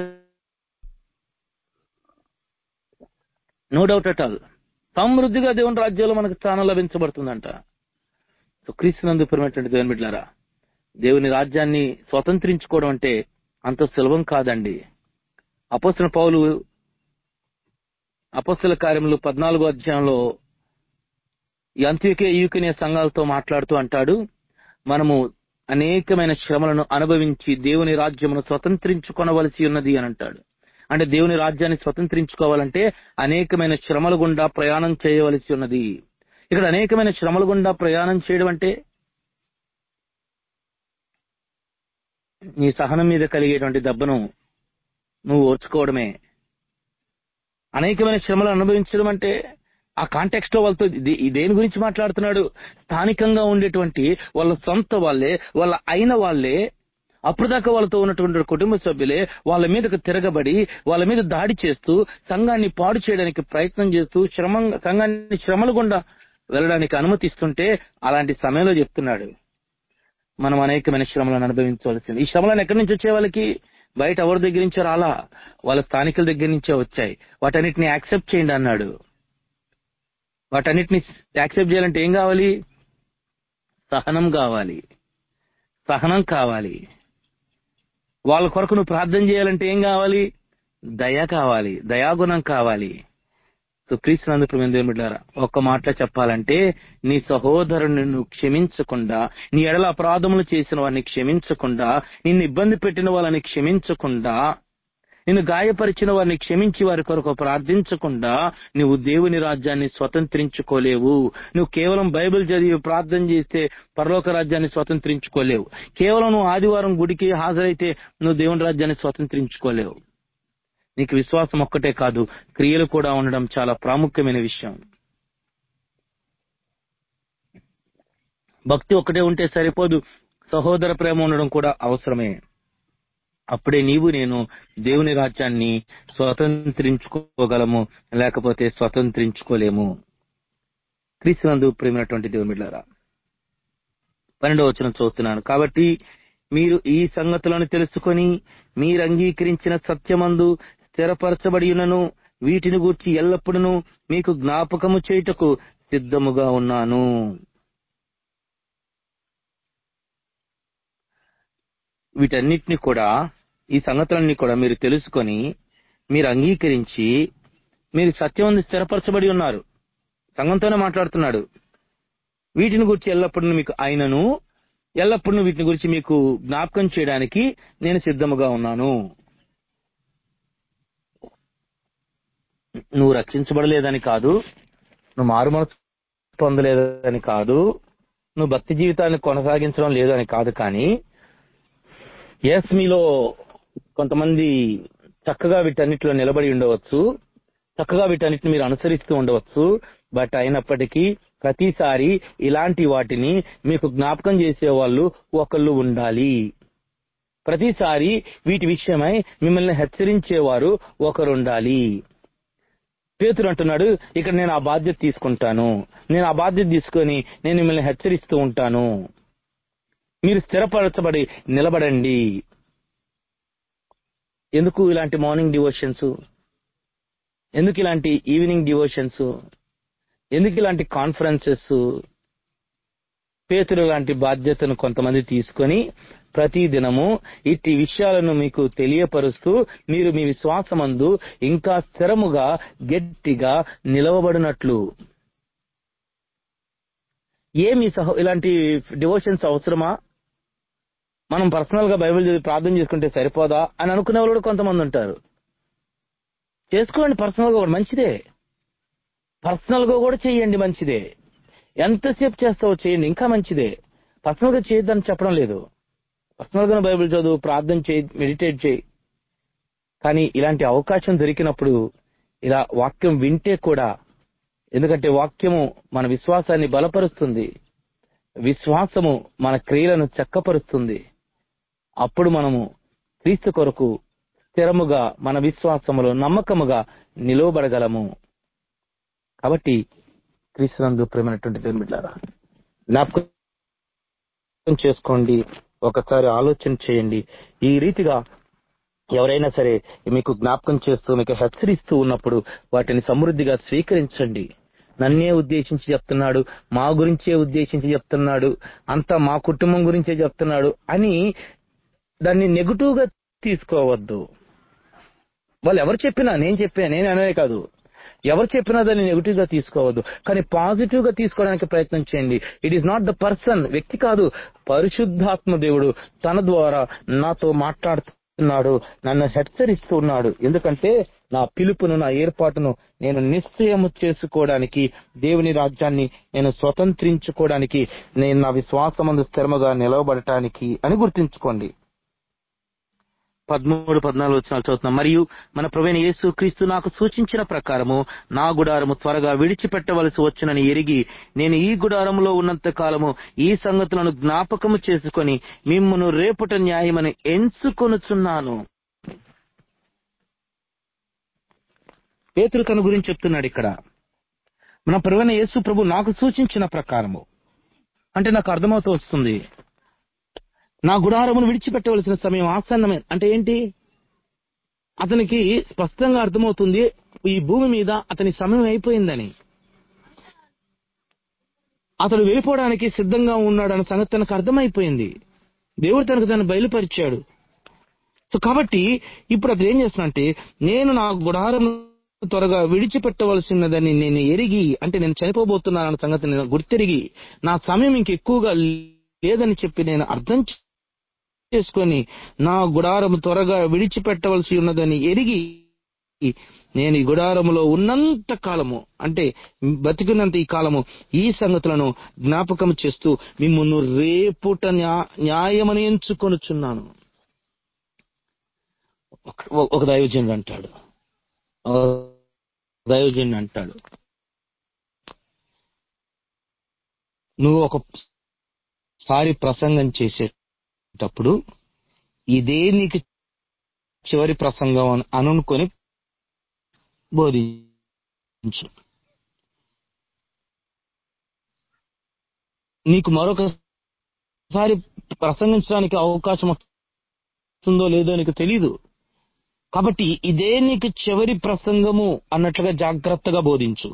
no doubt at all సమృద్ధిగా దేవుని రాజ్యంలో మనకు స్థానం లభించబడుతుందంట సో క్రీస్తునందు ప్రేమటువంటి దేవుని బిడ్డారా దేవుని రాజ్యాన్ని స్వతంత్రించుకోవడం అంటే అంత సులభం కాదండి అపోస్తుల పౌలు అపోస్తుల కార్యములు పద్నాలుగో అధ్యాయంలో ఈ అంత్యకే ఈయుకనే సంఘాలతో మాట్లాడుతూ అంటాడు మనము అనేకమైన శ్రమలను అనుభవించి దేవుని రాజ్యమును స్వతంత్రించుకొనవలసి ఉన్నది అని అంటాడు అంటే దేవుని రాజ్యాన్ని స్వతంత్రించుకోవాలంటే అనేకమైన శ్రమల గుండా ప్రయాణం చేయవలసి ఉన్నది ఇక్కడ అనేకమైన శ్రమల గుండా ప్రయాణం చేయడం అంటే నీ సహనం మీద కలిగేటువంటి దెబ్బను నువ్వు ఓర్చుకోవడమే అనేకమైన శ్రమలు అనుభవించడం అంటే ఆ కాంటెక్స్ట్ లో వాళ్ళతో దే- దేని గురించి మాట్లాడుతున్నాడు స్థానికంగా ఉండేటువంటి వాళ్ళ సొంత వాళ్ళే వాళ్ళ అయిన వాళ్ళే అప్పుడు దాకా వాళ్ళతో ఉన్నటువంటి కుటుంబ సభ్యులే వాళ్ళ మీదకు తిరగబడి వాళ్ళ మీద దాడి చేస్తూ సంఘాన్ని పాడు చేయడానికి ప్రయత్నం చేస్తూ శ్రమ సంఘాన్ని శ్రమలు గుండా వెళ్ళడానికి అనుమతిస్తుంటే అలాంటి సమయంలో చెప్తున్నాడు మనం అనేకమైన శ్రమలను అనుభవించవలసింది ఈ శ్రమలను ఎక్కడి నుంచి వచ్చే వాళ్ళకి బయట ఎవరి దగ్గర నుంచో రాలా వాళ్ళ స్థానికుల దగ్గర నుంచే వచ్చాయి వాటన్నిటిని యాక్సెప్ట్ చేయండి అన్నాడు వాటన్నిటిని యాక్సెప్ట్ చేయాలంటే ఏం కావాలి సహనం కావాలి సహనం కావాలి వాళ్ళ కొరకు నువ్వు ప్రార్థన చేయాలంటే ఏం కావాలి దయ కావాలి దయాగుణం కావాలి సో క్రీస్తునందు ప్రేమ బిడ్డారా ఒక్క మాటలో చెప్పాలంటే నీ సహోదరుని నువ్వు క్షమించకుండా నీ ఎడల అపరాధములు చేసిన వారిని క్షమించకుండా నిన్ను ఇబ్బంది పెట్టిన వాళ్ళని క్షమించకుండా నిన్ను గాయపరిచిన వారిని క్షమించి వారి కొరకు ప్రార్థించకుండా నువ్వు దేవుని రాజ్యాన్ని స్వతంత్రించుకోలేవు నువ్వు కేవలం బైబిల్ చదివి ప్రార్థన చేస్తే పరలోక రాజ్యాన్ని స్వతంత్రించుకోలేవు కేవలం నువ్వు ఆదివారం గుడికి హాజరైతే నువ్వు దేవుని రాజ్యాన్ని స్వతంత్రించుకోలేవు నీకు విశ్వాసం ఒక్కటే కాదు క్రియలు కూడా ఉండడం చాలా ప్రాముఖ్యమైన విషయం భక్తి ఒక్కటే ఉంటే సరిపోదు సహోదర ప్రేమ ఉండడం కూడా అవసరమే అప్పుడే నీవు నేను దేవుని రాజ్యాన్ని స్వతంత్రించుకోగలము లేకపోతే స్వతంత్రించుకోలేము క్రీస్తునందు ప్రేమైనటువంటి దేవుని బిడ్డారా పన్నెండవ వచనం చూస్తున్నాను కాబట్టి మీరు ఈ సంగతులను తెలుసుకొని మీరు అంగీకరించిన సత్యమందు స్థిరపరచబడి ఉన్నను వీటిని గూర్చి ఎల్లప్పుడూ మీకు జ్ఞాపకము చేయుటకు సిద్ధముగా ఉన్నాను వీటన్నిటిని కూడా ఈ సంగతులన్నీ కూడా మీరు తెలుసుకొని మీరు అంగీకరించి మీరు సత్యం స్థిరపరచబడి ఉన్నారు సంఘంతోనే మాట్లాడుతున్నాడు వీటిని గురించి ఎల్లప్పుడూ మీకు ఆయనను ఎల్లప్పుడూ వీటిని గురించి మీకు జ్ఞాపకం చేయడానికి నేను సిద్ధముగా ఉన్నాను నువ్వు రక్షించబడలేదని కాదు నువ్వు మారుమనసు పొందలేదని కాదు నువ్వు భక్తి జీవితాన్ని కొనసాగించడం లేదు అని కాదు కానీ ఎస్ మీలో కొంతమంది చక్కగా వీటన్నిటిలో నిలబడి ఉండవచ్చు చక్కగా వీటన్నిటిని మీరు అనుసరిస్తూ ఉండవచ్చు బట్ అయినప్పటికీ ప్రతిసారి ఇలాంటి వాటిని మీకు జ్ఞాపకం చేసే వాళ్ళు ఒకళ్ళు ఉండాలి ప్రతిసారి వీటి విషయమై మిమ్మల్ని హెచ్చరించేవారు ఒకరు ఉండాలి పేతురు అంటున్నాడు ఇక్కడ నేను ఆ బాధ్యత తీసుకుంటాను నేను ఆ బాధ్యత తీసుకొని నేను మిమ్మల్ని హెచ్చరిస్తూ ఉంటాను మీరు స్థిరపరచబడి నిలబడండి ఎందుకు ఇలాంటి మార్నింగ్ డివోషన్స్ ఎందుకు ఇలాంటి ఈవినింగ్ డివోషన్స్ ఎందుకు ఇలాంటి కాన్ఫరెన్సెస్ పేతురు లాంటి బాధ్యతను కొంతమంది తీసుకొని ప్రతి దినము ఇట్టి విషయాలను మీకు తెలియపరుస్తూ మీరు మీ విశ్వాసమందు ఇంకా స్థిరముగా గట్టిగా నిలవబడినట్లు ఏమి సహో ఇలాంటి డివోషన్స్ అవసరమా మనం పర్సనల్ గా బైబిల్ చదివి ప్రార్థన చేసుకుంటే సరిపోదా అని అనుకునే వాళ్ళు కూడా కొంతమంది ఉంటారు చేసుకోండి పర్సనల్ గా కూడా మంచిదే పర్సనల్ గా కూడా చేయండి మంచిదే ఎంతసేపు చేస్తావో చేయండి ఇంకా మంచిదే పర్సనల్ గా చేయొద్దని చెప్పడం లేదు పర్సనల్ గా బైబిల్ చదువు ప్రార్థన చేయి మెడిటేట్ చేయి కానీ ఇలాంటి అవకాశం దొరికినప్పుడు ఇలా వాక్యం వింటే కూడా ఎందుకంటే వాక్యము మన విశ్వాసాన్ని బలపరుస్తుంది విశ్వాసము మన క్రియలను చక్కపరుస్తుంది అప్పుడు మనము క్రీస్తు కొరకు స్థిరముగా మన విశ్వాసములో నమ్మకముగా నిలువబడగలము కాబట్టి క్రీస్తునందు ప్రేమైనటువంటి దేవుని బిడ్డారా జ్ఞాపకం చేసుకోండి ఒకసారి ఆలోచన చేయండి ఈ రీతిగా ఎవరైనా సరే మీకు జ్ఞాపకం చేస్తూ మీకు హెచ్చరిస్తూ ఉన్నప్పుడు వాటిని సమృద్ధిగా స్వీకరించండి నన్నే ఉద్దేశించి చెప్తున్నాడు మా గురించే ఉద్దేశించి చెప్తున్నాడు అంతా మా కుటుంబం గురించే చెప్తున్నాడు అని దాన్ని నెగిటివ్ గా తీసుకోవద్దు వాళ్ళు ఎవరు చెప్పినా నేను చెప్పా నేను అనే కాదు ఎవరు చెప్పినా దాన్ని నెగిటివ్ గా తీసుకోవద్దు కానీ పాజిటివ్ గా తీసుకోవడానికి ప్రయత్నం చేయండి it is not the person వ్యక్తి కాదు పరిశుద్ధాత్మ దేవుడు తన ద్వారా నాతో మాట్లాడుతున్నాడు నన్ను హెచ్చరిస్తూ ఉన్నాడు ఎందుకంటే నా పిలుపును నా ఏర్పాటును నేను నిశ్చయము చేసుకోవడానికి దేవుని రాజ్యాన్ని నేను స్వతంత్రించుకోవడానికి నేను నా విశ్వాసమందు స్థిరముగా నిలవబడటానికి అని గుర్తుంచుకోండి పదమూడు పద్నాలుగు వచ్చినాలు చదువుతున్నాం మరియు మన ప్రవీణ యేసు క్రీస్తు నాకు సూచించిన ప్రకారము నా గుడారము త్వరగా విడిచిపెట్టవలసి వచ్చునని ఎరిగి నేను ఈ గుడారములో ఉన్నంత కాలము ఈ సంగతులను జ్ఞాపకము చేసుకొని మిమ్మును రేపుట న్యాయమని ఎంచుకొనుచున్నాను పేతురు తన గురించి చెప్తున్నాడు ఇక్కడ మన ప్రవీణ యేసు ప్రభు నాకు సూచించిన ప్రకారము అంటే నాకు అర్థమవుతూ వస్తుంది నా గుడారమును విడిచిపెట్టవలసిన సమయం ఆసన్నమే అంటే ఏంటి అతనికి స్పష్టంగా అర్థమవుతుంది ఈ భూమి మీద అతని సమయం అయిపోయిందని అతడు వెళ్ళిపోవడానికి సిద్ధంగా ఉన్నాడు అన్న సంగతి తనకు అర్థమైపోయింది దేవుడు తనకు దాన్ని బయలుపరిచాడు సో కాబట్టి ఇప్పుడు అతను ఏం చేస్తున్నంటే నేను నా గుడారం త్వరగా విడిచిపెట్టవలసినదని నేను ఎరిగి అంటే నేను చనిపోబోతున్నానన్న సంగతి నేను గుర్తెరిగి నా సమయం ఇంకెక్కువగా లేదని చెప్పి నేను అర్థం చేసుకొని నా గుడారము త్వరగా విడిచిపెట్టవలసి ఉన్నదని ఎరిగి నేను ఈ గుడారములో ఉన్నంత కాలము అంటే బతికినంత ఈ కాలము ఈ సంగతులను జ్ఞాపకం చేస్తూ మిమ్మల్ని రేపుట న్యాయమని ఎంచుకొనుచున్నాను ఒక దైవజనుడు అంటాడు దైవజనుడు అంటాడు నువ్వు ఒకసారి ప్రసంగం చేసేటప్పుడు ఇదే నీకు చివరి ప్రసంగం అని అనుకొని బోధించు నీకు మరొకసారి ప్రసంగించడానికి అవకాశం వస్తుందో లేదో నీకు తెలీదు కాబట్టి ఇదే నీకు చివరి ప్రసంగము అన్నట్లుగా జాగ్రత్తగా బోధించు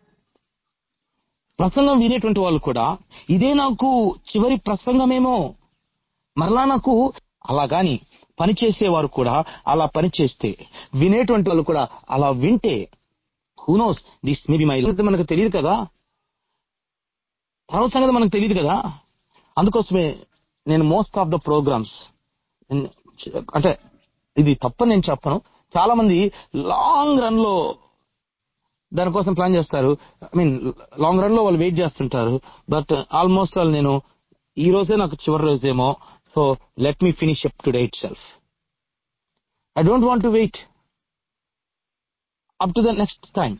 ప్రసంగం వినేటువంటి వాళ్ళు కూడా ఇదే నాకు చివరి ప్రసంగమేమో మరలా నాకు అలాగాని పని చేసేవారు కూడా అలా పని చేస్తే వినేటువంటి వాళ్ళు కూడా అలా వింటే హూనోస్ దిస్ మేబీ మై మనకు తెలియదు కదా తర్వాత సంగతి మనకు తెలియదు కదా అందుకోసమే నేను మోస్ట్ ఆఫ్ ద ప్రోగ్రామ్స్ అంటే ఇది తప్పని నేను చెప్పను చాలా మంది లాంగ్ రన్ లో దానికోసం ప్లాన్ చేస్తారు ఐ మీన్ లాంగ్ రన్ లో వాళ్ళు వెయిట్ చేస్తుంటారు బట్ ఆల్మోస్ట్ వాళ్ళు నేను ఈ రోజే నాకు చివరి రోజేమో so let me finish up today itself I don't want to wait up to the next time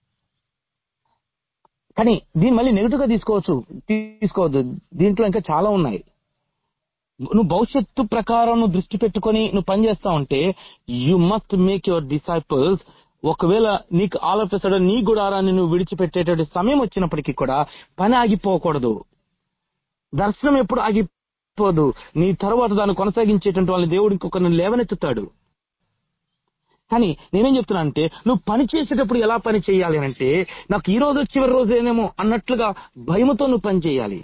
కానీ దీన్ని మళ్ళీ నెగిటివ్ గా తీసుకోవచ్చు తీసుకోవద్దు దీంట్లో ఇంకా చాలా ఉన్నాయి నువ్వు భవిష్యత్తు ప్రకారం నువ్వు దృష్టి పెట్టుకొని నువ్వు పని చేస్తా ఉంటే you must make your disciples ఒకవేళ నీకు ఆలోచిస్తాడో నీ గుడారాన్ని నువ్వు విడిచిపెట్టేటువంటి సమయం వచ్చినప్పటికీ కూడా పని ఆగిపోకూడదు దర్శనం ఎప్పుడు ఆగిపోదు నీ తర్వాత దాన్ని కొనసాగించేటువంటి వాళ్ళని దేవుడు ఇంకొకరిని లేవనెత్తుతాడు కానీ నేనేం చెప్తున్నా అంటే నువ్వు పని చేసేటప్పుడు ఎలా పని చేయాలి అని అంటే నాకు ఈ రోజు చివరి రోజేనేమో అన్నట్లుగా భయముతో నువ్వు పని చేయాలి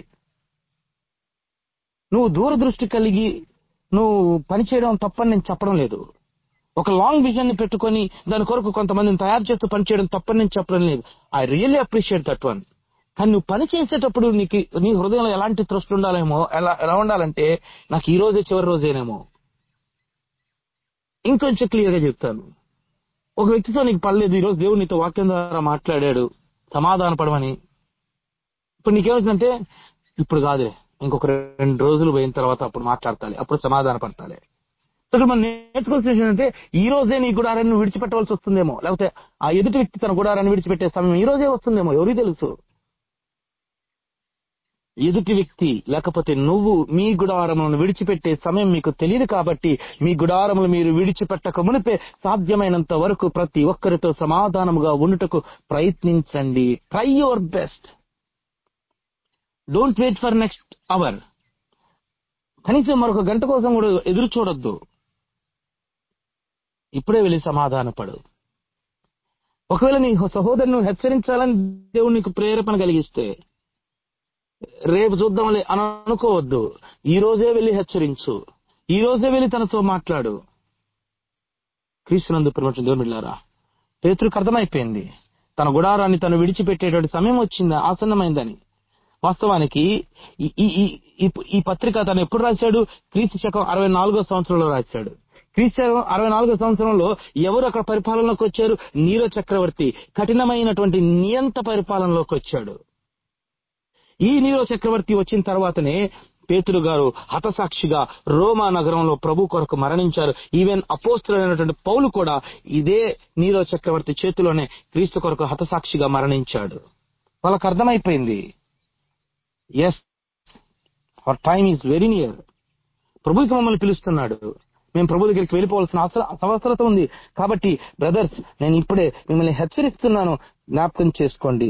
నువ్వు దూరదృష్టి కలిగి నువ్వు పని చేయడం తప్పని నేను చెప్పడం లేదు ఒక లాంగ్ విజన్ ని పెట్టుకొని దాని కొరకు కొంతమందిని తయారు చేస్తూ పని చేయడం తప్పని నేను చెప్పడం లేదు I really appreciate that one కానీ నువ్వు పని చేసేటప్పుడు నీకు నీ హృదయంలో ఎలాంటి త్రస్ట్ ఉండాలేమో ఎలా ఎలా ఉండాలంటే నాకు ఈ రోజే చివరి రోజేనేమో ఇంకొంచెం క్లియర్ గా చెప్తాను ఒక వ్యక్తితో నీకు పర్లేదు ఈ రోజు దేవుడు నీతో వాక్యం ద్వారా మాట్లాడాడు సమాధాన పడమని ఇప్పుడు నీకేమవుతుందంటే ఇప్పుడు కాదులే ఇంకొక రెండు రోజులు పోయిన తర్వాత అప్పుడు మాట్లాడతాలి అప్పుడు సమాధాన పడతాలి ఇక్కడ మనం నేర్చుకోవాల్సిన విషయం అంటే ఈ రోజే నీ గుడారాన్ని నువ్వు విడిచిపెట్టవలసి వస్తుందేమో లేకపోతే ఆ ఎదుటి వ్యక్తి తన గుడారాన్ని విడిచిపెట్టే సమయం ఈ రోజే వస్తుందేమో ఎవరికి తెలుసు ఎదుటి వ్యక్తి లేకపోతే నువ్వు మీ గుడారములను విడిచిపెట్టే సమయం మీకు తెలియదు కాబట్టి మీ గుడారములు మీరు విడిచిపెట్టక మునిపే సాధ్యమైనంత వరకు ప్రతి ఒక్కరితో సమాధానముగా ఉండుటకు ప్రయత్నించండి try your best don't wait for next hour కనీసం మరొక గంట కోసం కూడా ఎదురు చూడొద్దు ఇప్పుడే వెళ్ళి సమాధానపడు ఒకవేళ నీ సహోదరుని హెచ్చరించాలని దేవుడు నీకు ప్రేరేపణ కలిగిస్తే రేపు చూద్దాంలే అని అనుకోవద్దు ఈ రోజే వెళ్ళి హెచ్చరించు ఈ రోజే వెళ్ళి తనతో మాట్లాడు క్రీస్తునందు ప్రమోచన దేవుని బిడ్డారా పేతురికి అర్థమైపోయింది తన గుడారాన్ని తను విడిచిపెట్టేటువంటి సమయం వచ్చింది ఆసన్నమైందని వాస్తవానికి ఈ ఈ ఈ- ఈ- ఈ పత్రిక తను ఎప్పుడు రాశాడు క్రీస్తు శకం అరవై నాలుగో సంవత్సరంలో రాశాడు క్రీస్తు శకం అరవై నాలుగో సంవత్సరంలో ఎవరు అక్కడ పరిపాలనలోకి వచ్చారు నీరో చక్రవర్తి కఠినమైనటువంటి నియంత పరిపాలనలోకి వచ్చాడు ఈ నీరో చక్రవర్తి వచ్చిన తర్వాతనే పేతురు గారు హతసాక్షిగా రోమా నగరంలో ప్రభు కొరకు మరణించారు ఈవెన్ అపోస్తులైనటువంటి పౌలు కూడా ఇదే నీరో చక్రవర్తి చేతిలోనే క్రీస్తు కొరకు హతసాక్షిగా మరణించాడు వాళ్ళకు అర్థమైపోయింది yes our time is very near ప్రభుకి మమ్మల్ని పిలుస్తున్నాడు మేము ప్రభు దగ్గరికి వెళ్ళిపోవాల్సిన అవసర- అవసరత ఉంది కాబట్టి బ్రదర్స్ నేను ఇప్పుడే మిమ్మల్ని హెచ్చరిస్తున్నాను జ్ఞాపకం చేసుకోండి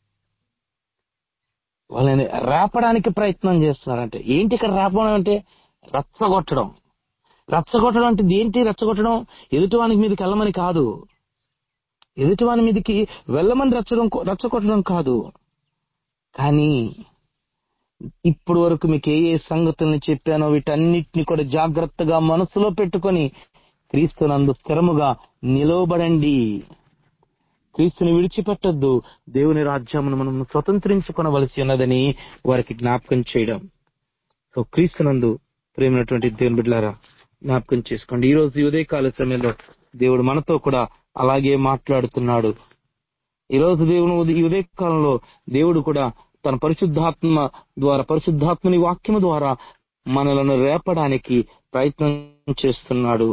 వాళ్ళని రేపడానికి ప్రయత్నం చేస్తున్నారంటే ఏంటి ఇక్కడ రేపడం అంటే రచ్చగొట్టడం రచ్చగొట్టడం అంటే ఏంటి రచ్చగొట్టడం ఎదుటివానికి మీదకి వెళ్ళమని కాదు ఎదుటివాని మీదకి వెళ్ళమని రచ్చడం రచ్చగొట్టడం కాదు కానీ ఇప్పుడు వరకు మీకు ఏ ఏ సంగతుల్ని చెప్పానో వీటన్నిటిని కూడా జాగ్రత్తగా మనసులో పెట్టుకొని క్రీస్తునందు స్థిరముగా నిలవబడండి క్రీస్తుని విడిచిపెట్టొద్దు దేవుని రాజ్యమును మనం స్వతంత్రించుకొనవలసి ఉన్నదని వారికి జ్ఞాపకం చేయడం సో క్రీస్తునందు ప్రేమైనటువంటి దేవుని బిడ్డలారా జ్ఞాపకం చేసుకోండి ఈ రోజు ఈ ఉదయకాల సమయంలో దేవుడు మనతో కూడా అలాగే మాట్లాడుతున్నాడు ఈ రోజు దేవుని ఈ ఉదయకాలంలో దేవుడు కూడా తన పరిశుద్ధాత్మ ద్వారా పరిశుద్ధాత్మని వాక్యము ద్వారా మనలను రేపడానికి ప్రయత్నం చేస్తున్నాడు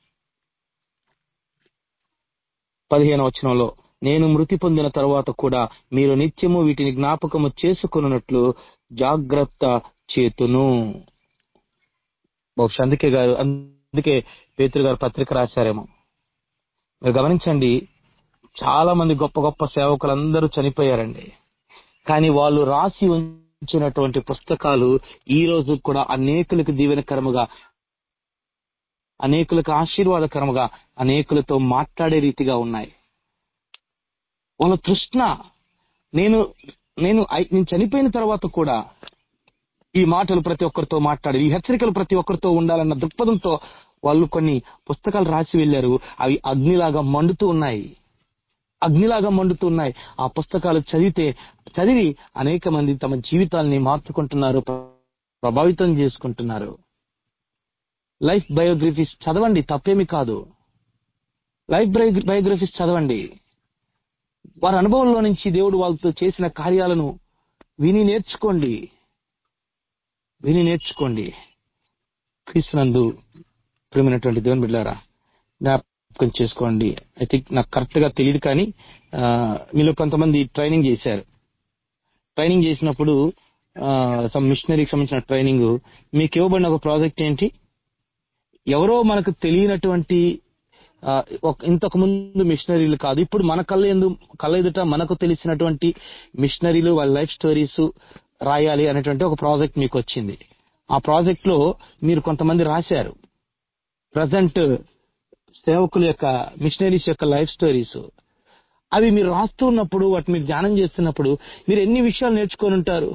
పదిహేను వచనంలో నేను మృతి పొందిన తర్వాత కూడా మీరు నిత్యము వీటిని జ్ఞాపకము చేసుకున్నట్లు జాగ్రత్త చేతును బహుశా అందుకే గారు అందుకే పేతురు గారు పత్రిక రాశారేమో మీరు గమనించండి చాలా మంది గొప్ప గొప్ప సేవకులందరూ చనిపోయారండి కానీ వాళ్ళు రాసి ఉంచినటువంటి పుస్తకాలు ఈ రోజు కూడా అనేకులకు దీవెనకరముగా అనేకులకు ఆశీర్వాదకరముగా అనేకులతో మాట్లాడే రీతిగా ఉన్నాయి వాళ్ళ తృష్ణ నేను నేను ఐ- నేను చనిపోయిన తర్వాత కూడా ఈ మాటలు ప్రతి ఒక్కరితో మాట్లాడారు ఈ హెచ్చరికలు ప్రతి ఒక్కరితో ఉండాలన్న దృక్పథంతో వాళ్ళు కొన్ని పుస్తకాలు రాసి వెళ్ళారు అవి అగ్నిలాగా మండుతూ ఉన్నాయి అగ్నిలాగా మండుతున్నాయి ఆ పుస్తకాలు చదివితే చదివి అనేక మంది తమ జీవితాల్ని మార్చుకుంటున్నారు ప్రభావితం చేసుకుంటున్నారు లైఫ్ బయోగ్రఫీస్ చదవండి తప్పేమి కాదు లైఫ్ బయోగ్రఫీస్ చదవండి వారి అనుభవంలో నుంచి దేవుడు వాళ్ళతో చేసిన కార్యాలను విని నేర్చుకోండి విని నేర్చుకోండి క్రీస్తునందు ప్రేమైనటువంటి దేవుని బిడ్డారా జ్ఞాపకం చేసుకోండి ఐ థింక్ నాకు కరెక్ట్ గా తెలియదు కానీ ఆ, మీలో కొంతమంది ట్రైనింగ్ చేశారు ట్రైనింగ్ చేసినప్పుడు సమ్ మిషనరీకి సంబంధించిన ట్రైనింగ్ మీకు ఇవ్వబడిన ఒక ప్రాజెక్ట్ ఏంటి ఎవరో మనకు తెలియనటువంటి ఆ, ఒక- ఇంతకు ముందు మిషనరీలు కాదు ఇప్పుడు మన కళ్ళ ఎందు కళ్ళ ఎదుట మనకు తెలిసినటువంటి మిషనరీలు వాళ్ళ లైఫ్ స్టోరీస్ రాయాలి అనేటువంటి ఒక ప్రాజెక్ట్ మీకు వచ్చింది ఆ ప్రాజెక్ట్ లో మీరు కొంతమంది రాశారు ప్రజెంట్ సేవకుల యొక్క మిషనరీస్ యొక్క లైఫ్ స్టోరీస్ అవి మీరు రాస్తూ ఉన్నప్పుడు వాటిని మీరు ధ్యానం చేస్తున్నప్పుడు మీరు ఎన్ని విషయాలు నేర్చుకొని ఉంటారు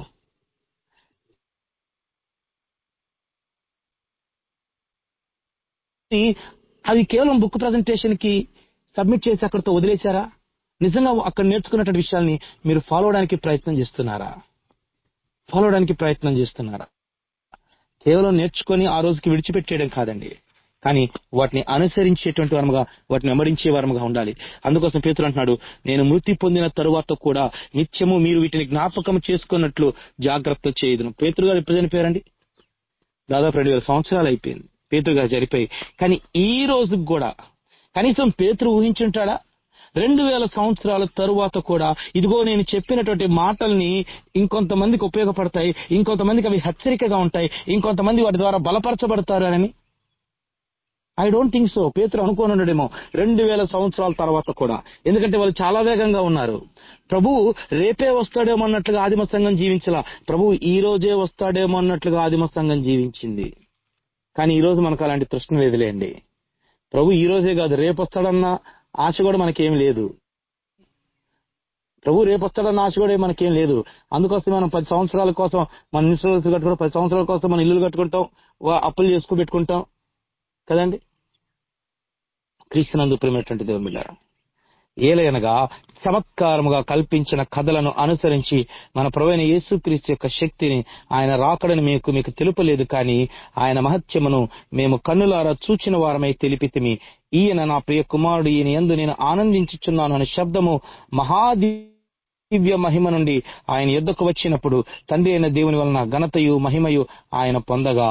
అది కేవలం బుక్ ప్రజెంటేషన్ కి సబ్మిట్ చేసి అక్కడితో వదిలేశారా నిజంగా అక్కడ నేర్చుకున్నటువంటి విషయాల్ని మీరు ఫాలో అవడానికి ప్రయత్నం చేస్తున్నారా ఫాలో అవడానికి ప్రయత్నం చేస్తున్నారా కేవలం నేర్చుకొని ఆ రోజుకి విడిచిపెట్టేయడం కాదండి కానీ వాటిని అనుసరించేటువంటి వారముగా వాటిని వెంబడించే వారముగా ఉండాలి అందుకోసం పేతురు అంటున్నాడు నేను మృతి పొందిన తరువాత కూడా నిత్యము మీరు వీటిని జ్ఞాపకం చేసుకున్నట్లు జాగ్రత్త చేయదును పేతురు గారు ఎప్పుడు చనిపోయారండి దాదాపు రెండు వేల సంవత్సరాలు అయిపోయింది పేతురు గారు చనిపోయి కానీ ఈ రోజుకి కూడా కనీసం పేతురు ఊహించుంటాడా రెండు వేల సంవత్సరాల తరువాత కూడా ఇదిగో నేను చెప్పినటువంటి మాటల్ని ఇంకొంతమందికి ఉపయోగపడతాయి ఇంకొంతమందికి అవి హెచ్చరికగా ఉంటాయి ఇంకొంతమంది వాటి ద్వారా బలపరచబడతారు అని ఐ డోంట్ థింక్ సో పేతురు అనుకోని ఉండడేమో రెండు వేల సంవత్సరాల తర్వాత కూడా ఎందుకంటే వాళ్ళు చాలా వేగంగా ఉన్నారు ప్రభు రేపే వస్తాడేమో అన్నట్లుగా ఆదిమ సంఘం జీవించలా ప్రభు ఈ రోజే వస్తాడేమో అన్నట్లుగా ఆదిమ సంఘం జీవించింది కానీ ఈ రోజు మనకు అలాంటి తృష్ణ లేదులేండి ప్రభు ఈ రోజే కాదు రేపు వస్తాడన్న ఆశ కూడా మనకేం లేదు ప్రభు రేపు వస్తాడన్న ఆశ కూడా మనకేం లేదు అందుకోసం మనం పది సంవత్సరాల కోసం మన ఇన్సూరెన్స్ కట్టుకుంటాం పది సంవత్సరాల కోసం మన ఇల్లులు కట్టుకుంటాం వా- అప్పులు చేసుకు పెట్టుకుంటాం కదండి క్రీస్తునందు ప్రేమటువంటి దేవుని బిడ్డారా ఏలయనగా చమత్కారముగా కల్పించిన కథలను అనుసరించి మన ప్రవైన యేసుక్రీస్తు యొక్క శక్తిని ఆయన రాకడని మీకు మీకు తెలుపలేదు కానీ ఆయన మహత్యమును మేము కన్నులారా చూచిన వారమై తెలిపితిమి ఈయన నా ప్రియ కుమారుడు ఈయన యందు నేను ఆనందించుచున్నాను అనే శబ్దము మహాదివ్య మహిమ నుండి ఆయన యుద్ధకు వచ్చినప్పుడు తండ్రి అయిన దేవుని వలన ఘనతయు మహిమయు ఆయన పొందగా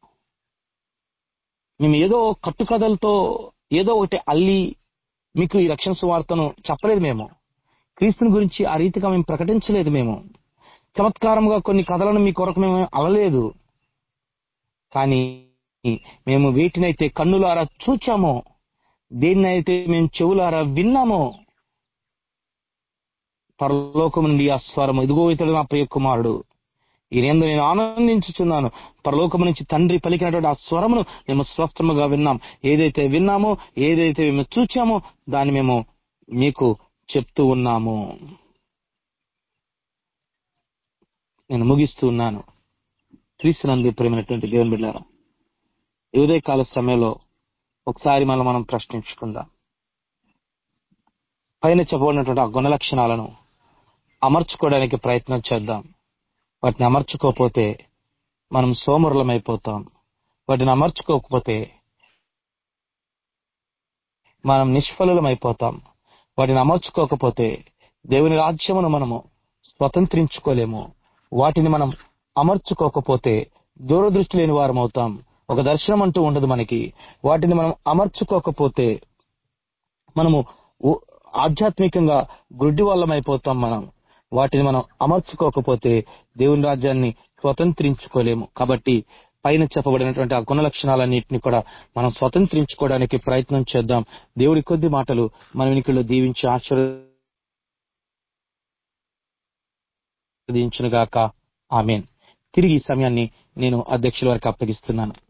మేము ఏదో కట్టుకథలతో ఏదో ఒకటి అల్లి మీకు ఈ రక్షణ సువార్తను చెప్పలేదు మేము క్రీస్తుని గురించి ఆ రీతిగా మేము ప్రకటించలేదు మేము చమత్కారంగా కొన్ని కథలను మీ కొరకు మేము అలలేదు కానీ మేము వీటినైతే కన్నులారా చూచామో దేన్నైతే మేము చెవులారా విన్నామో పరలోకము నుండి ఆ స్వరము ఇదిగో ఇతడు నా ప్రియ కుమారుడు ఈయన నేను ఆనందించుచున్నాను పరలోకము నుంచి తండ్రి పలికినటువంటి ఆ స్వరమును మేము స్పష్టముగా విన్నాం ఏదైతే విన్నామో ఏదైతే మేము చూచామో దాన్ని మేము మీకు చెప్తూ ఉన్నాము నేను ముగిస్తూ ఉన్నాను క్రీస్తునందు ప్రేమైనటువంటి దేవుని బిడ్డారా ఈ ఉదయకాల సమయంలో ఒకసారి మనం మనం ప్రశ్నించుకుందాం పైన చెప్పబడినటువంటి ఆ గుణ లక్షణాలను అమర్చుకోవడానికి ప్రయత్నం చేద్దాం వాటిని అమర్చుకోకపోతే మనం సోమరులమైపోతాం వాటిని అమర్చుకోకపోతే మనం నిష్ఫలులమైపోతాం వాటిని అమర్చుకోకపోతే దేవుని రాజ్యమును మనము స్వతంత్రించుకోలేము వాటిని మనం అమర్చుకోకపోతే దూరదృష్టి లేని వారం అవుతాం ఒక దర్శనం అంటూ ఉండదు మనకి వాటిని మనం అమర్చుకోకపోతే మనము ఉ- ఆధ్యాత్మికంగా గుడ్డి వాళ్ళమైపోతాం మనం వాటిని మనం అమర్చుకోకపోతే దేవుని రాజ్యాన్ని స్వతంత్రించుకోలేము కాబట్టి పైన చెప్పబడినటువంటి ఆ గుణ లక్షణాలన్నింటినీ కూడా మనం స్వతంత్రించుకోవడానికి ప్రయత్నం చేద్దాం దేవుడి కొద్ది మాటలు మన వెనుకల్లో దీవించి ఆశీర్వదించునుగాక ఆమెన్ తిరిగి ఈ సమయాన్ని నేను అధ్యక్షుల వారికి అప్పగిస్తున్నాను